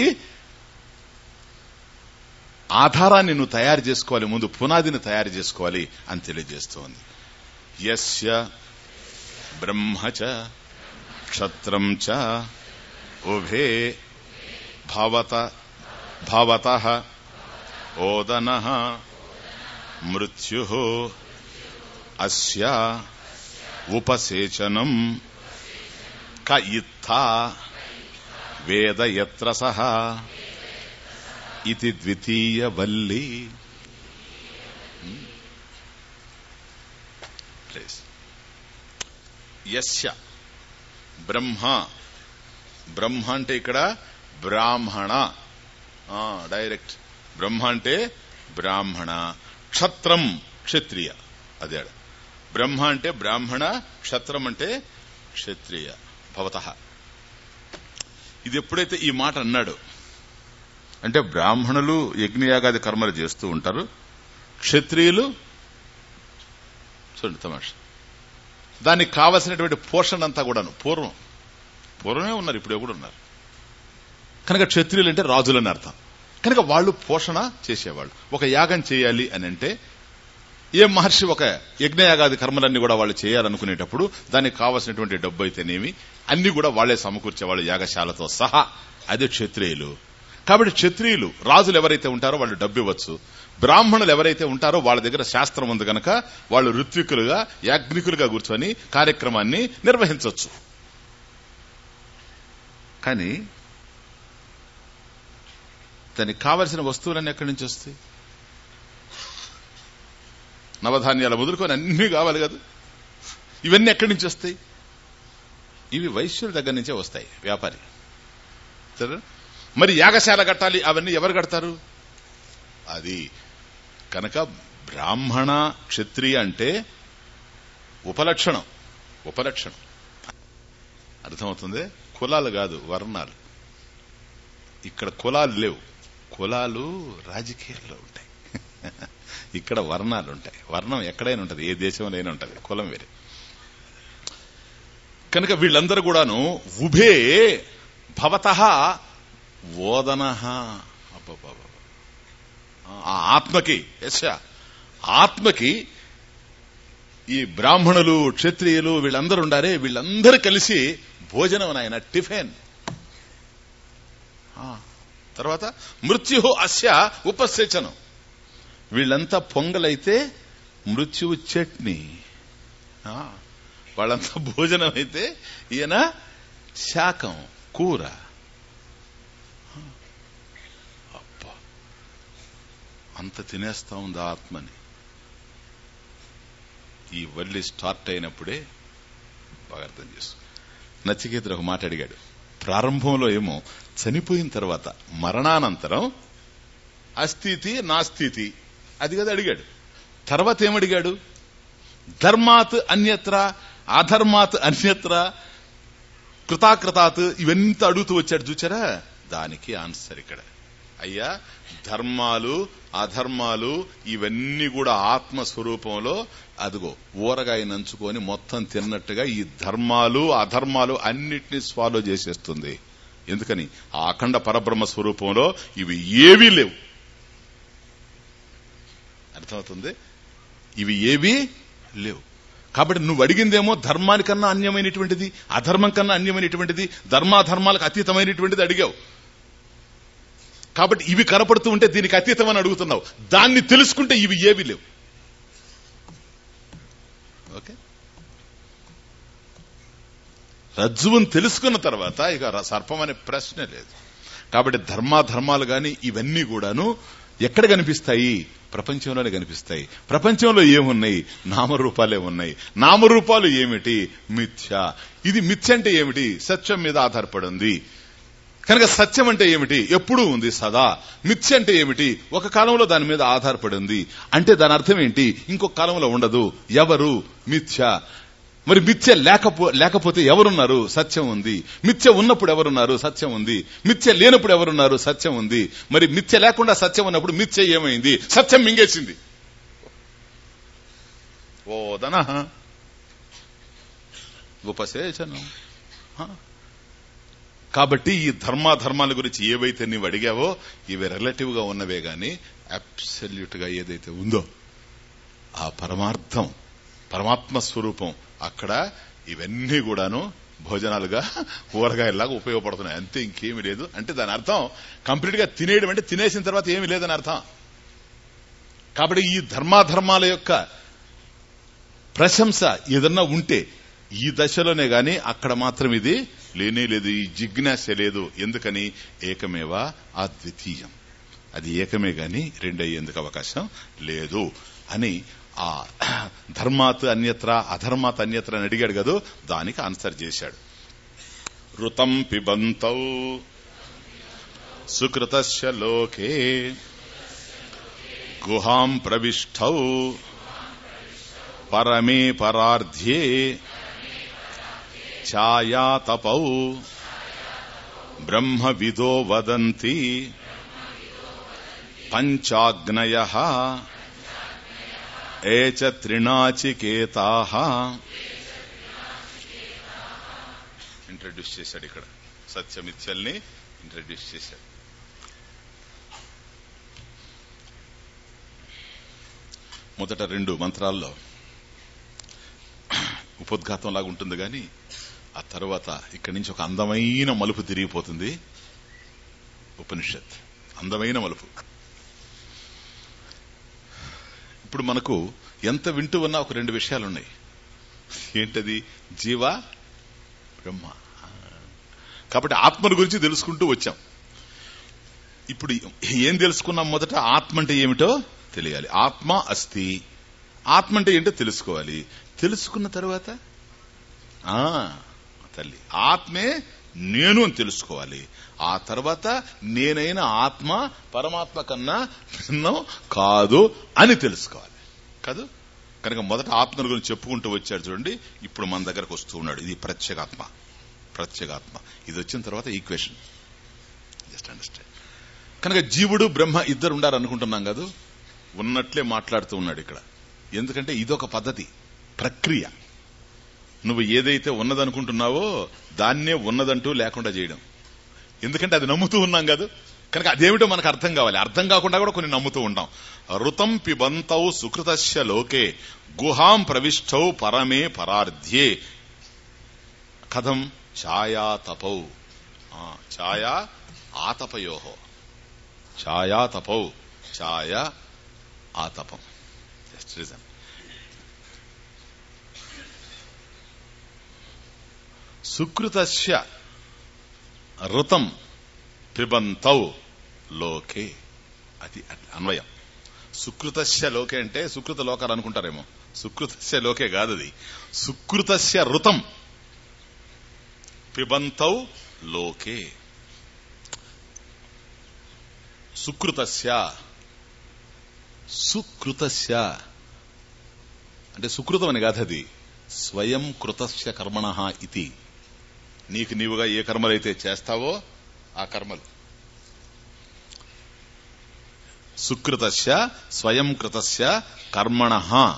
ఆధారాన్ని నువ్వు తయారు చేసుకోవాలి ముందు పునాదిని తయారు చేసుకోవాలి అని తెలియజేస్తోంది యస్య బ్రహ్మచ క్షత్రం చ ఉభే భవత భవత ఓదన మృత్యు అస్య ఉపసేచనం క ఇత్థా వేద యత్ర సహ ఇది ద్వితీయ వల్లి ప్లీజ్ యస్య బ్రహ్మ బ్రహ్మ అంటే ఇక్కడ బ్రాహ్మణ ఆ, డైరెక్ట్ బ్రహ్మ అంటే బ్రాహ్మణ క్షత్రం క్షత్రియ అదే ఆడ. బ్రహ్మ అంటే బ్రాహ్మణ క్షత్రం అంటే క్షత్రియ భవత ఇది ఎప్పుడైతే ఈ మాట అన్నాడు అంటే బ్రాహ్మణులు యజ్ఞయాగాది కర్మలు చేస్తూ ఉంటారు క్షత్రియులు చూడండి తమాష దానికి కావలసినటువంటి పోషణ అంతా కూడాను పూర్వం పూర్వమే ఉన్నారు ఇప్పుడు కూడా ఉన్నారు కనుక క్షత్రియులు అంటే రాజులని అర్థం కనుక వాళ్ళు పోషణ చేసేవాళ్ళు ఒక యాగం చేయాలి అని అంటే ఏ మహర్షి ఒక యజ్ఞయాగాది కర్మలన్నీ కూడా వాళ్ళు చేయాలనుకునేటప్పుడు దానికి కావలసినటువంటి డబ్బు అయితేనేమి అన్ని కూడా వాళ్లే సమకూర్చేవాళ్ళు యాగశాలతో సహా అదే క్షత్రియులు కాబట్టి క్షత్రియులు రాజులు ఎవరైతే ఉంటారో వాళ్ళు డబ్బు ఇవ్వచ్చు బ్రాహ్మణులు ఎవరైతే ఉంటారో వాళ్ళ దగ్గర శాస్త్రం ఉంది గనక వాళ్ళు ఋత్వికులుగా యాజ్ఞికులుగా కూర్చొని కార్యక్రమాన్ని నిర్వహించవచ్చు కానీ దానికి కావలసిన వస్తువులన్నీ ఎక్కడి నుంచి వస్తాయి నవధాన్యాల మొదలుకొని అన్ని కావాలి కదా ఇవన్నీ ఎక్కడి నుంచి వస్తాయి ఇవి వైశ్యుల దగ్గర నుంచే వస్తాయి వ్యాపారి సరే మరి యాగశాల కట్టాలి అవన్నీ ఎవరు కడతారు అది కనుక బ్రాహ్మణ క్షత్రియ అంటే ఉపలక్షణం ఉపలక్షణం అర్థమవుతుంది కులాలు కాదు వర్ణాలు ఇక్కడ కులాలు లేవు కులాలు రాజకీయాల్లో ఉంటాయి ఇక్కడ వర్ణాలు ఉంటాయి వర్ణం ఎక్కడైనా ఉంటుంది ఏ దేశంలో ఉంటుంది కులం వేరే కనుక వీళ్ళందరూ కూడాను ఉభే భవత ఓదన ఆ ఆత్మకి యశ ఆత్మకి ఈ బ్రాహ్మణులు క్షత్రియులు వీళ్ళందరూ ఉండారే వీళ్ళందరూ కలిసి భోజనం నాయన టిఫిన్ ఆ, తర్వాత మృత్యు అస్య ఉపసేచనం వీళ్ళంతా పొంగలైతే మృత్యువు చట్నీ ఆ, వాళ్ళంతా భోజనం అయితే ఈయన శాకం కూర అబ్బా అంత తినేస్తా ఉంది ఆ ఆత్మని ఈ వల్లి స్టార్ట్ అయినప్పుడే బాగా అర్థం చేసు నచికేతుడు ఒక మాట అడిగాడు ప్రారంభంలో ఏమో చనిపోయిన తర్వాత మరణానంతరం అస్థితి నాస్థితి అది కదా అడిగాడు తర్వాత ఏమడిగాడు ధర్మాత్ అన్యత్ర అధర్మాత్ అన్యత్ర కృతాకృతాత్ ఇవన్నీ అడుగుతూ వచ్చాడు చూచారా దానికి ఆన్సర్ ఇక్కడ అయ్యా ధర్మాలు అధర్మాలు ఇవన్నీ కూడా ఆత్మ స్వరూపంలో అదిగో ఊరగాయ నంచుకొని మొత్తం తిన్నట్టుగా ఈ ధర్మాలు అధర్మాలు అన్నిటినీ స్వాలో చేసేస్తుంది ఎందుకని ఆ అఖండ పరబ్రహ్మ స్వరూపంలో ఇవి ఏవీ లేవు అర్థమవుతుంది ఇవి ఏవీ లేవు కాబట్టి నువ్వు అడిగిందేమో ధర్మానికన్నా అన్యమైనటువంటిది అధర్మం కన్నా అన్యమైనటువంటిది ధర్మాధర్మాలకు అతీతమైనటువంటిది అడిగావు కాబట్టి ఇవి కనపడుతూ ఉంటే దీనికి అతీతం అని అడుగుతున్నావు దాన్ని తెలుసుకుంటే ఇవి ఏవి లేవు ఓకే రజ్జువుని తెలుసుకున్న తర్వాత ఇక ర- సర్పం అనే ప్రశ్నే లేదు కాబట్టి ధర్మాధర్మాలు గాని ఇవన్నీ కూడాను ఎక్కడ కనిపిస్తాయి ప్రపంచంలోనే కనిపిస్తాయి ప్రపంచంలో ఏమున్నాయి నామరూపాలే ఉన్నాయి నామరూపాలు ఏమిటి మిథ్య ఇది మిథ్య అంటే ఏమిటి సత్యం మీద ఆధారపడి ఉంది కనుక సత్యం అంటే ఏమిటి ఎప్పుడూ ఉంది సదా మిథ్య అంటే ఏమిటి ఒక కాలంలో దాని మీద ఆధారపడి ఉంది అంటే దాని అర్థం ఏంటి ఇంకొక కాలంలో ఉండదు ఎవరు మిథ్య మరి మిథ్య లేకపో లేకపోతే ఎవరున్నారు సత్యం ఉంది మిథ్య ఉన్నప్పుడు ఎవరున్నారు సత్యం ఉంది మిథ్య లేనప్పుడు ఎవరున్నారు సత్యం ఉంది మరి మిథ్య లేకుండా సత్యం ఉన్నప్పుడు మిథ్య ఏమైంది సత్యం మింగేసింది ఓదన ఉపసేచనం హ? కాబట్టి ఈ ధర్మాధర్మాల గురించి ఏవైతే నీవు అడిగావో ఇవి రిలేటివ్ గా ఉన్నవే గాని అబ్సల్యూట్ గా ఏదైతే ఉందో ఆ పరమార్థం పరమాత్మ స్వరూపం అక్కడ ఇవన్నీ కూడాను భోజనాలుగా ఊరగాయల్లాగా ఉపయోగపడుతున్నాయి అంతే ఇంకేమీ లేదు అంటే దాని అర్థం కంప్లీట్ గా తినేయడం అంటే తినేసిన తర్వాత ఏమీ లేదని అర్థం కాబట్టి ఈ ధర్మాధర్మాల యొక్క ప్రశంస ఏదన్నా ఉంటే ఈ దశలోనే గాని అక్కడ మాత్రం ఇది లేనే లేదు ఈ జిజ్ఞాస లేదు ఎందుకని ఏకమేవా అద్వితీయం అది ఏకమే గాని రెండయ్యేందుకు అవకాశం లేదు అని ఆ ధర్మాత్ అన్యత్ర అధర్మాత్ అన్యత్ర అని అడిగాడు కదా దానికి ఆన్సర్ చేశాడు ఋతం పిబంతౌ సుకృతస్య లోకే గుహాం ప్రవిష్టౌ పరమే పరార్ధ్యే ఛాయాతపౌ బ్రహ్మవిదో వదంతి పంచాగ్నయ ఏచ త్రినాచికేతా ఇంట్రడ్యూస్ చేశాడు ఇక్కడ సత్యమిత్యల్ని ఇంట్రడ్యూస్ చేశాడు మొదట రెండు మంత్రాల్లో ఉపోద్ఘాతం లాగా ఉంటుంది గాని ఆ తర్వాత ఇక్కడి నుంచి ఒక అందమైన మలుపు తిరిగిపోతుంది ఉపనిషత్ అందమైన మలుపు ఇప్పుడు మనకు ఎంత వింటూ ఉన్నా ఒక రెండు విషయాలు ఉన్నాయి ఏంటది జీవ బ్రహ్మ కాబట్టి ఆత్మను గురించి తెలుసుకుంటూ వచ్చాం ఇప్పుడు ఏం తెలుసుకున్నాం మొదట ఆత్మ అంటే ఏమిటో తెలియాలి ఆత్మ అస్థి ఆత్మ అంటే ఏంటో తెలుసుకోవాలి తెలుసుకున్న తర్వాత ఆ తల్లి ఆత్మే నేను అని తెలుసుకోవాలి ఆ తర్వాత నేనైన ఆత్మ పరమాత్మ కన్నా భిన్నం కాదు అని తెలుసుకోవాలి కాదు కనుక మొదట ఆత్మను గురించి చెప్పుకుంటూ వచ్చాడు చూడండి ఇప్పుడు మన దగ్గరకు వస్తూ ఉన్నాడు ఇది ప్రత్యేగాత్మ ప్రత్యేగాత్మ ఇది వచ్చిన తర్వాత ఈక్వేషన్ జస్ట్ అండర్స్టాండ్ కనుక జీవుడు బ్రహ్మ ఇద్దరు ఉండారు అనుకుంటున్నాం కాదు ఉన్నట్లే మాట్లాడుతూ ఉన్నాడు ఇక్కడ ఎందుకంటే ఇదొక పద్ధతి ప్రక్రియ నువ్వు ఏదైతే ఉన్నదనుకుంటున్నావో దాన్నే ఉన్నదంటూ లేకుండా చేయడం ఎందుకంటే అది నమ్ముతూ ఉన్నాం కాదు కనుక అదేమిటో మనకు అర్థం కావాలి అర్థం కాకుండా కూడా కొన్ని నమ్ముతూ ఉంటాం ఋతం పిబంతౌ సుకృతస్య లోకే గుహాం ప్రవిష్టౌ పరమే పరార్ధ్యే కథం ఛాయా తపౌ ఆ, ఛాయా ఆతపయో ఛాయా తపౌ ఛాయ ఆతపం జస్ట్ రీజన్ సుకృతస్య ఋతం పిబంతౌ లోకే అది అట్లా అన్వయం సుకృతస్య లోకే అంటే సుకృత లోకాలు అనుకుంటారేమో సుకృతస్య లోకే కాదు అది సుకృతస్య ఋతం పిబంతౌ లోకే సుకృతస్య సుకృతస్య అంటే సుకృతం అని కాదు అది స్వయం కృతస్య కర్మణ ఇది నీకు నీవుగా ఏ కర్మలైతే చేస్తావో ఆ కర్మలు సుకృతస్య స్వయం కృతస్య కర్మణ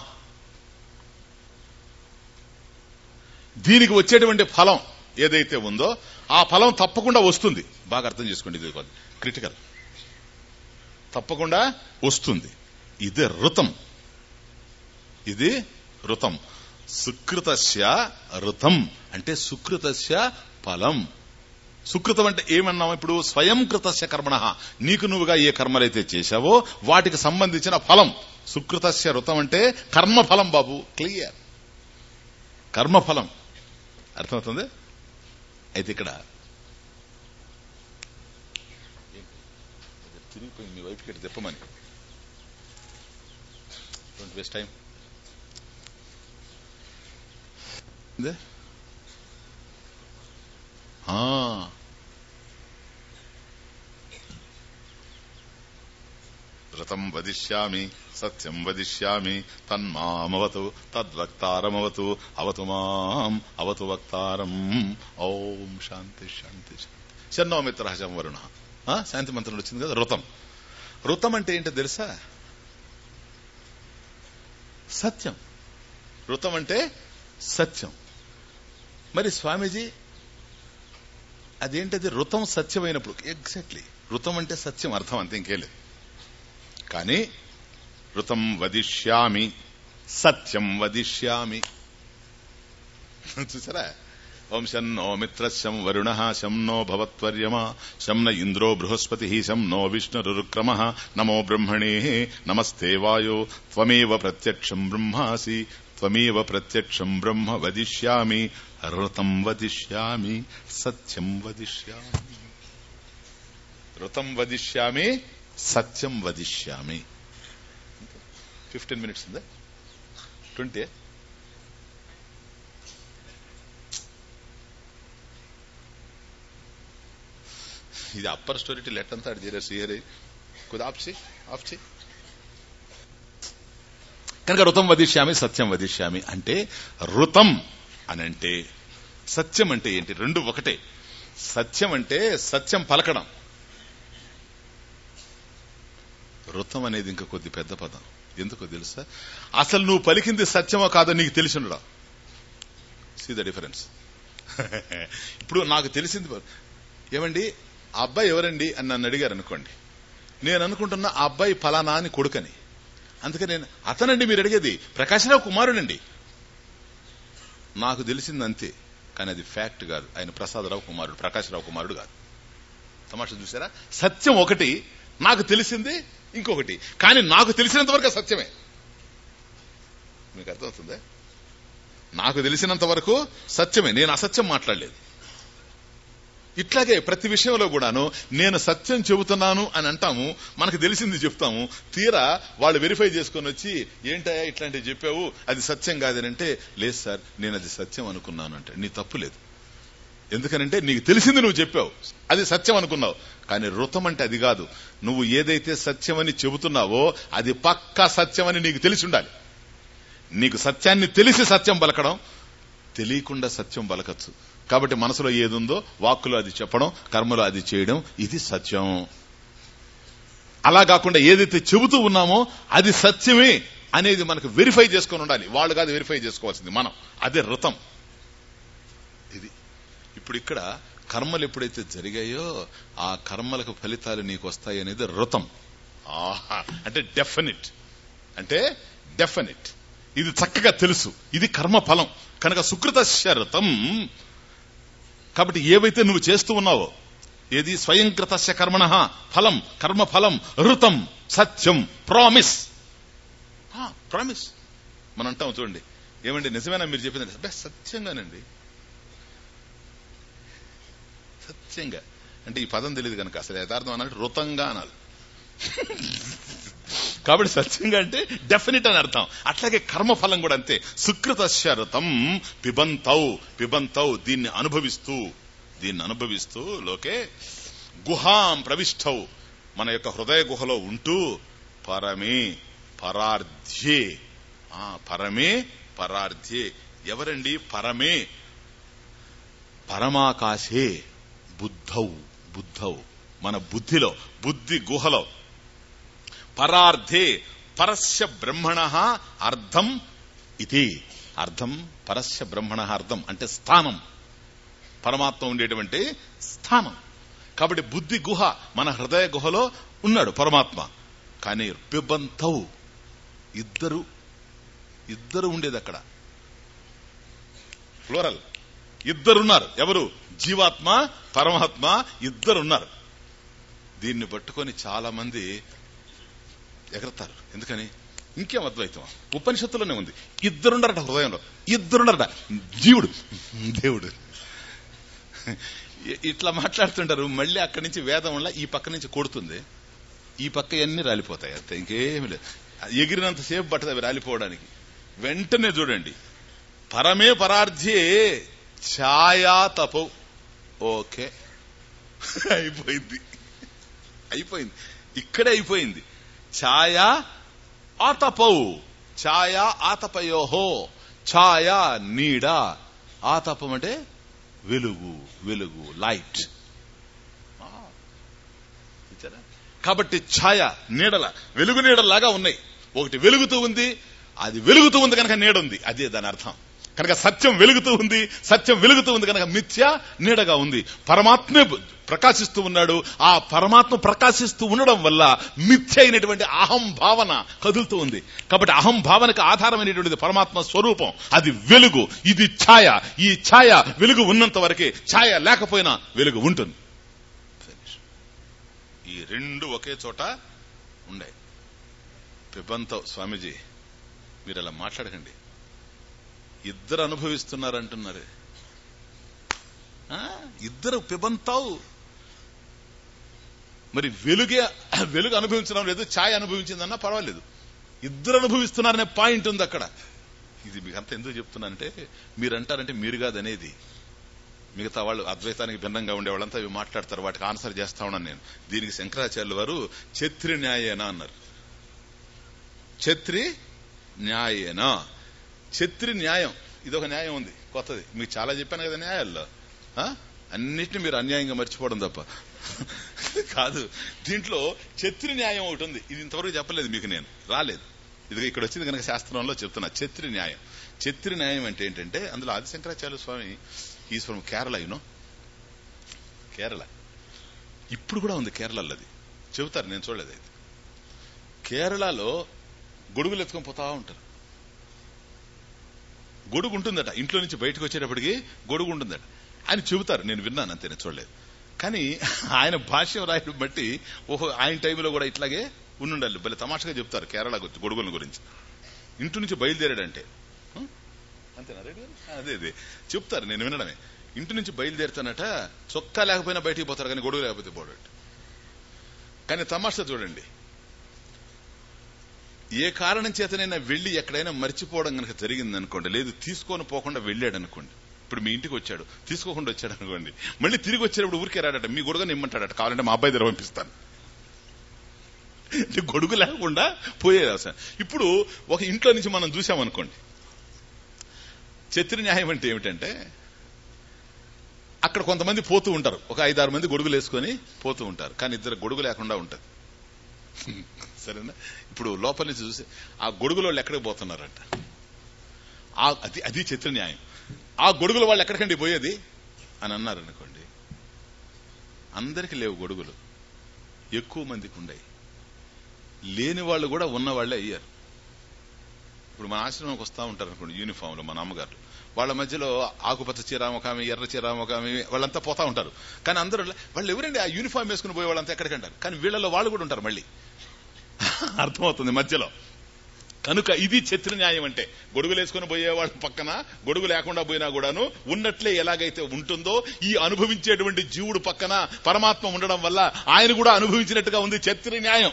దీనికి వచ్చేటువంటి ఫలం ఏదైతే ఉందో ఆ ఫలం తప్పకుండా వస్తుంది బాగా అర్థం చేసుకోండి ఇది క్రిటికల్ తప్పకుండా వస్తుంది ఇది ఋతం ఇది ఋతం సుకృతస్య ఋతం అంటే సుకృతస్య ఫలం సుకృతం అంటే ఏమన్నాం ఇప్పుడు స్వయం కృతస్య కర్మణ నీకు నువ్వుగా ఏ కర్మలైతే చేశావో వాటికి సంబంధించిన ఫలం సుకృతస్య ఋతం అంటే కర్మఫలం బాబు క్లియర్ కర్మఫలం అర్థమవుతుంది అయితే ఇక్కడ తిరిగిపోయింది మీ వైపు ఇక్కడ తిప్పమని డోంట్ వేస్ట్ టైం ఇదే ఋతం వదిష్యామి సత్యం వదిష్యామి తన్మామవతు తద్వక్తారమవతు అవతు మాం అవతు వక్తారం ఓం శాంతి శాంతి శాంతి శన్నో మిత్ర శం వరుణ ఆ, శాంతి మంత్రం వచ్చింది కదా ఋతం ఋతం అంటే ఏంటో తెలుసా సత్యం ఋతం అంటే సత్యం మరి స్వామీజీ అదేంటది ఋతం సత్యమైనప్పుడు ఎగ్జాక్ట్లీ ఋతం అంటే సత్యం అర్థం అంతే ఇంకేం లేదు కానీ ఋతం వదిష్యామి సత్యం వదిష్యామి చూసారా ఓం శం నో మిత్రశం వరుణ శం నో భవత్వర్యమా శం న ఇంద్రో బృహస్పతి శం నో విష్ణురుక్రమ నమో బ్రహ్మణే నమస్తే వాయో త్వమేవ ప్రత్యక్షం బ్రహ్మాసి త్వమేవ ప్రత్యక్షం బ్రహ్మ వదిష్యామి ఋతం వదిష్యామి సత్యం వదిష్యామి ఋతం వదిష్యామి సత్యం వదిష్యామి ఫిఫ్టీన్ మినిట్స్ ఉందా ట్వంటీ ఇది అప్పర్ స్టోరీ టు లెట్ అంతా అడిగారు సియర్ కొద్ది ఆఫ్ చేయి ఆఫ్ చేయి కనుక ఋతం వదిష్యామి సత్యం వదిష్యామి అంటే ఋతం అని అంటే సత్యం అంటే ఏంటి రెండు ఒకటే సత్యం అంటే సత్యం పలకడం ఋతం అనేది ఇంకా కొద్ది పెద్ద పదం ఎందుకో తెలుసా అసలు నువ్వు పలికింది సత్యమో కాదో నీకు తెలిసి ఉండడం సీ ద డిఫరెన్స్ ఇప్పుడు నాకు తెలిసింది ఏమండి ఆ అబ్బాయి ఎవరండి అని నన్ను అడిగారు అనుకోండి నేను అనుకుంటున్నా ఆ అబ్బాయి ఫలానా అని కొడుకని అందుకని నేను అతనండి మీరు అడిగేది ప్రకాశరావు కుమారుడండి నాకు తెలిసింది అంతే కానీ అది ఫ్యాక్ట్ కాదు ఆయన ప్రసాదరావు కుమారుడు ప్రకాశరావు కుమారుడు కాదు తమాషా చూసారా సత్యం ఒకటి నాకు తెలిసింది ఇంకొకటి కానీ నాకు తెలిసినంత వరకు సత్యమే మీకు అర్థమవుతుందా నాకు తెలిసినంత వరకు సత్యమే నేను అసత్యం మాట్లాడలేదు ఇట్లాగే ప్రతి విషయంలో కూడాను నేను సత్యం చెబుతున్నాను అని అంటాము మనకు తెలిసింది చెప్తాము తీరా వాళ్ళు వెరిఫై చేసుకొని వచ్చి ఏంటయ్యా ఇట్లాంటివి చెప్పావు అది సత్యం కాదని అంటే లేదు సార్ నేను అది సత్యం అనుకున్నాను అంటే నీ తప్పు లేదు ఎందుకనంటే నీకు తెలిసింది నువ్వు చెప్పావు అది సత్యం అనుకున్నావు కానీ ఋతం అంటే అది కాదు నువ్వు ఏదైతే సత్యమని చెబుతున్నావో అది పక్కా సత్యమని నీకు తెలిసి ఉండాలి నీకు సత్యాన్ని తెలిసి సత్యం పలకడం తెలియకుండా సత్యం పలకచ్చు కాబట్టి మనసులో ఏదుందో వాక్కులో అది చెప్పడం కర్మలో అది చేయడం ఇది సత్యం అలా కాకుండా ఏదైతే చెబుతూ ఉన్నామో అది సత్యమే అనేది మనకు వెరిఫై చేసుకొని ఉండాలి వాళ్ళు కాదు వెరిఫై చేసుకోవాల్సింది మనం అదే ఋతం ఇది ఇప్పుడు ఇక్కడ కర్మలు ఎప్పుడైతే జరిగాయో ఆ కర్మలకు ఫలితాలు నీకు వస్తాయి అనేది ఋతం ఆహా అంటే డెఫినెట్ అంటే డెఫినెట్ ఇది చక్కగా తెలుసు ఇది కర్మ ఫలం కనుక సుకృత ఋతం కాబట్టి ఏవైతే నువ్వు చేస్తూ ఉన్నావో ఏది స్వయంకృత కర్మణ ఫలం కర్మ ఫలం ఋతం సత్యం ప్రామిస్ ప్రామిస్ మనం అంటాం చూడండి ఏమండి నిజమేనా మీరు చెప్పింది అబ్బే సత్యంగానండి సత్యంగా అంటే ఈ పదం తెలియదు కనుక అసలు యథార్థం అన్నట్టు ఋతంగా అనాలి కాబట్టి సత్యంగా అంటే డెఫినెట్ అని అర్థం అట్లాగే కర్మఫలం కూడా అంతే సుకృత శరతం పిబంతౌ పిబంతౌ దీన్ని అనుభవిస్తూ దీన్ని అనుభవిస్తూ లోకే గుహాం ప్రవిష్టౌ మన యొక్క హృదయ గుహలో ఉంటూ పరమే పరార్థ్యే ఆ పరమే పరార్థ్యే ఎవరండి పరమే పరమాకాశే బుద్ధౌ బుద్ధౌ మన బుద్ధిలో బుద్ధి గుహలో పరార్థే పరస్య బ్రహ్మణ అర్థం ఇది అర్థం పరస్య బ్రహ్మణ అర్థం అంటే స్థానం పరమాత్మ ఉండేటువంటి స్థానం కాబట్టి బుద్ధి గుహ మన హృదయ గుహలో ఉన్నాడు పరమాత్మ కానీ పిబంతౌ ఇద్దరు ఇద్దరు ఉండేది అక్కడ ఫ్లోరల్ ఇద్దరున్నారు ఎవరు జీవాత్మ పరమాత్మ ఇద్దరున్నారు దీన్ని పట్టుకొని చాలా మంది ఎగరతారు ఎందుకని ఇంకేం అద్వైతం ఉపనిషత్తులోనే ఉంది ఇద్దరుండరట హృదయంలో ఇద్దరుండరట జీవుడు దేవుడు ఇట్లా మాట్లాడుతుంటారు మళ్ళీ అక్కడి నుంచి వేదం వల్ల ఈ పక్క నుంచి కొడుతుంది ఈ పక్క అన్ని రాలిపోతాయి అంతే ఇంకేమి లేదు ఎగిరినంత సేపు పట్టదు అవి రాలిపోవడానికి వెంటనే చూడండి పరమే పరార్థ్యే ఛాయా తపో ఓకే అయిపోయింది అయిపోయింది ఇక్కడే అయిపోయింది ఛాయ ఆతపౌ ఛాయ ఆతపయోహో ఛాయ నీడ ఆతపం అంటే వెలుగు వెలుగు లైట్ చూచారా? కాబట్టి ఛాయ నీడల వెలుగు నీడలాగా ఉన్నాయి ఒకటి వెలుగుతూ ఉంది అది వెలుగుతూ ఉంది కనుక నీడ ఉంది అదే దాని అర్థం కనుక సత్యం వెలుగుతూ ఉంది సత్యం వెలుగుతూ ఉంది కనుక మిథ్య నీడగా ఉంది పరమాత్మే ప్రకాశిస్తూ ఉన్నాడు ఆ పరమాత్మ ప్రకాశిస్తూ ఉండడం వల్ల మిథ్య అయినటువంటి అహం భావన కదులుతూ ఉంది కాబట్టి అహం భావనకు ఆధారమైనటువంటిది పరమాత్మ స్వరూపం అది వెలుగు ఇది ఛాయ ఈ ఛాయ వెలుగు ఉన్నంత వరకే ఛాయ లేకపోయినా వెలుగు ఉంటుంది Finish. ఈ రెండు ఒకే చోట ఉండే పిబంతో స్వామీజీ మీరు అలా మాట్లాడకండి ఇద్దరు అనుభవిస్తున్నారంటున్నారు ఆ, ఇద్దరు పిబంతావు మరి వెలుగే వెలుగు అనుభవించడం లేదు ఛాయ్ అనుభవించిందన్నా పర్వాలేదు ఇద్దరు అనుభవిస్తున్నారనే పాయింట్ ఉంది అక్కడ ఇది మీకు అంత ఎందుకు చెప్తున్నానంటే మీరు అంటారంటే మీరు కాదనేది మిగతా వాళ్ళు అద్వైతానికి భిన్నంగా ఉండే వాళ్ళంతా ఇవి మాట్లాడతారు వాటికి ఆన్సర్ చేస్తా ఉన్నాను నేను దీనికి శంకరాచార్యులు వారు ఛత్రి న్యాయేనా అన్నారు ఛత్రి న్యాయేనా ఛత్రి న్యాయం ఇదొక న్యాయం ఉంది కొత్తది మీకు చాలా చెప్పాను కదా న్యాయాల్లో ఆ? అన్నిటిని మీరు అన్యాయంగా మర్చిపోవడం తప్ప కాదు దీంట్లో ఛత్రి న్యాయం ఒకటి ఉంది ఇది ఇంతవరకు చెప్పలేదు మీకు నేను రాలేదు ఇది ఇక్కడ వచ్చింది కనుక శాస్త్రంలో చెప్తున్నా ఛత్రి న్యాయం ఛత్రి న్యాయం అంటే ఏంటంటే అందులో Adishankaracharya Swami is from Kerala you know Kerala ఇప్పుడు కూడా ఉంది కేరళలో అది చెబుతారు నేను చూడలేదు అది కేరళలో గొడుగులు ఎత్తుకొని పోతా ఉంటారు గొడుగు ఉంటుందట ఇంట్లో నుంచి బయటకు వచ్చేటప్పటికి గొడుగు ఉంటుందట ఆయన చెబుతారు నేను విన్నాను అంతే నేను చూడలేదు కానీ ఆయన భాష్యం రాయడం బట్టి ఓహో ఆయన టైంలో కూడా ఇట్లాగే ఉండాలి భలే తమాషగా చెప్తారు కేరళ గురించి గొడుగుల గురించి ఇంటి నుంచి బయలుదేరాడంటే హ? అంతేనా రెడ్డి గారు? అదే అదే చెప్తారు నేను వినడమే ఇంటి నుంచి బయలుదేరుతానట చొక్కా లేకపోయినా బయటికి పోతారు కానీ గొడుగు లేకపోతే పోడట కానీ తమాషా చూడండి ఏ కారణం చేతనైనా వెళ్లి ఎక్కడైనా మర్చిపోవడం కనుక జరిగింది అనుకోండి లేదు తీసుకొని పోకుండా వెళ్ళాడు అనుకోండి ఇప్పుడు మీ ఇంటికి వచ్చాడు తీసుకోకుండా వచ్చాడు అనుకోండి మళ్ళీ తిరిగి వచ్చేటప్పుడు ఊరికే రాడట మీ గొడుగు ఇమ్మంటాడట కావాలంటే మా అబ్బాయి దగ్గర పంపిస్తాను అంటే గొడుగు లేకుండా పోయేది అవసరం ఇప్పుడు ఒక ఇంట్లో నుంచి మనం చూసామనుకోండి చత్రి న్యాయం అంటే ఏమిటంటే అక్కడ కొంతమంది పోతూ ఉంటారు ఒక ఐదారు మంది గొడుగులు వేసుకొని పోతూ ఉంటారు కానీ ఇద్దరు గొడుగు లేకుండా ఉంటది సరేనా ఇప్పుడు లోపల నుంచి చూసి ఆ గొడుగుల వాళ్ళు ఎక్కడికి పోతున్నారంట ఆ అది అది చిత్ర న్యాయం ఆ గొడుగుల వాళ్ళు ఎక్కడికండి పోయేది అని అన్నారు అనుకోండి అందరికి లేవు గొడుగులు ఎక్కువ మందికి ఉండయి లేని వాళ్ళు కూడా ఉన్న వాళ్ళే అయ్యారు ఇప్పుడు మన ఆశ్రమంకి వస్తా ఉంటారు అనుకోండి యూనిఫామ్ లో మన అమ్మగారు వాళ్ళ మధ్యలో ఆకుపచ్చ చీర ఒక ఆమె ఎర్ర చీర ఒక ఆమె వాళ్ళంతా పోతా ఉంటారు కానీ అందరూ వాళ్ళు ఎవరండి ఆ యూనిఫామ్ వేసుకుని పోయే వాళ్ళంతా ఎక్కడికంటారు కానీ వీళ్ళలో వాళ్ళు కూడా ఉంటారు మళ్ళీ అర్థమవుతుంది మధ్యలో కనుక ఇది ఛత్రి న్యాయం అంటే గొడుగులు వేసుకుని పోయేవాళ్ళ పక్కన గొడుగు లేకుండా పోయినా కూడాను ఉన్నట్లే ఎలాగైతే ఉంటుందో ఈ అనుభవించేటువంటి జీవుడు పక్కన పరమాత్మ ఉండడం వల్ల ఆయన కూడా అనుభవించినట్టుగా ఉంది ఛత్రి న్యాయం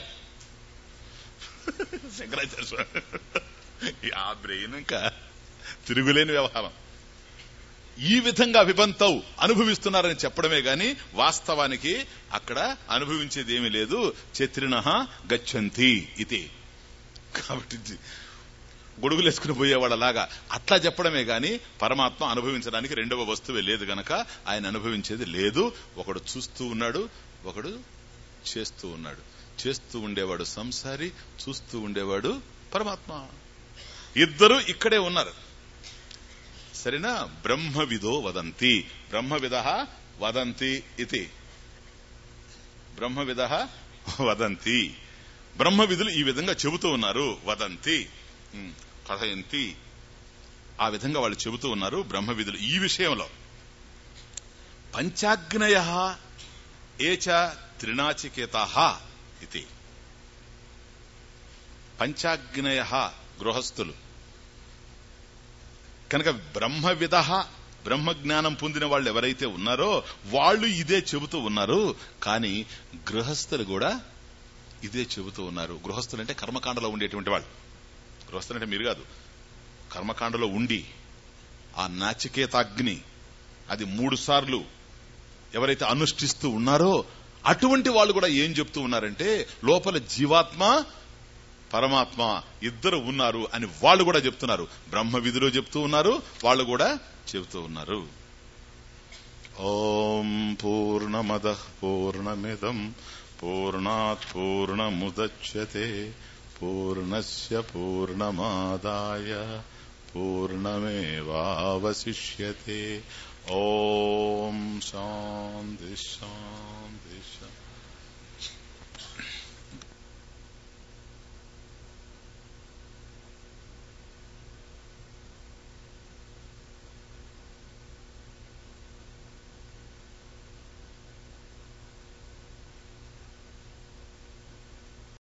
శంకరాచార్య స్వామి ఆ బ్రెయిన్ ఇంకా తిరుగులేని వ్యవహారం ఈ విధంగా విబంతౌ అనుభవిస్తున్నారని చెప్పడమే గాని వాస్తవానికి అక్కడ అనుభవించేది ఏమీ లేదు చత్రిన గచ్చంతి ఇది కాబట్టి ఇది గొడుగులు వేసుకుని పోయేవాళ్ళలాగా అట్లా చెప్పడమే గాని పరమాత్మ అనుభవించడానికి రెండవ వస్తువే లేదు గనక ఆయన అనుభవించేది లేదు ఒకడు చూస్తూ ఉన్నాడు ఒకడు చేస్తూ ఉన్నాడు చేస్తూ ఉండేవాడు సంసారి చూస్తూ ఉండేవాడు పరమాత్మ ఇద్దరు ఇక్కడే ఉన్నారు సరేనా బ్రహ్మవిదో వదంతి బ్రహ్మవిద వదంతి ఇది బ్రహ్మవిద వదంతి బ్రహ్మవిధులు ఈ విధంగా చెబుతూ ఉన్నారు వదంతి ఉమ్, కథయంతి ఆ విధంగా వాళ్ళు చెబుతూ ఉన్నారు బ్రహ్మవిధులు ఈ విషయంలో పంచాగ్నయ ఏచ త్రినాచికేత ఇది పంచాగ్నయ గృహస్థులు కనుక బ్రహ్మవిధ బ్రహ్మజ్ఞానం పొందిన వాళ్ళు ఎవరైతే ఉన్నారో వాళ్ళు ఇదే చెబుతూ ఉన్నారు కానీ గృహస్థులు కూడా ఇదే చెబుతూ ఉన్నారు గృహస్థులు అంటే కర్మకాండలో ఉండేటువంటి వాళ్ళు గృహస్థులు అంటే మీరు కాదు కర్మకాండలో ఉండి ఆ నాచికేతాగ్ని అది మూడు సార్లు ఎవరైతే అనుష్ఠిస్తూ ఉన్నారో అటువంటి వాళ్ళు కూడా ఏం చెప్తూ ఉన్నారంటే లోపల జీవాత్మ పరమాత్మ ఇద్దరు ఉన్నారు అని వాళ్ళు కూడా చెప్తున్నారు బ్రహ్మ విధిలో చెప్తూ ఉన్నారు వాళ్ళు కూడా చెబుతూ ఉన్నారు ఓం పూర్ణమద పూర్ణమిదం పూర్ణాత్ పూర్ణముద్యతే పూర్ణస్య పూర్ణమాదాయ పూర్ణమేవావశిష్యతే ఓం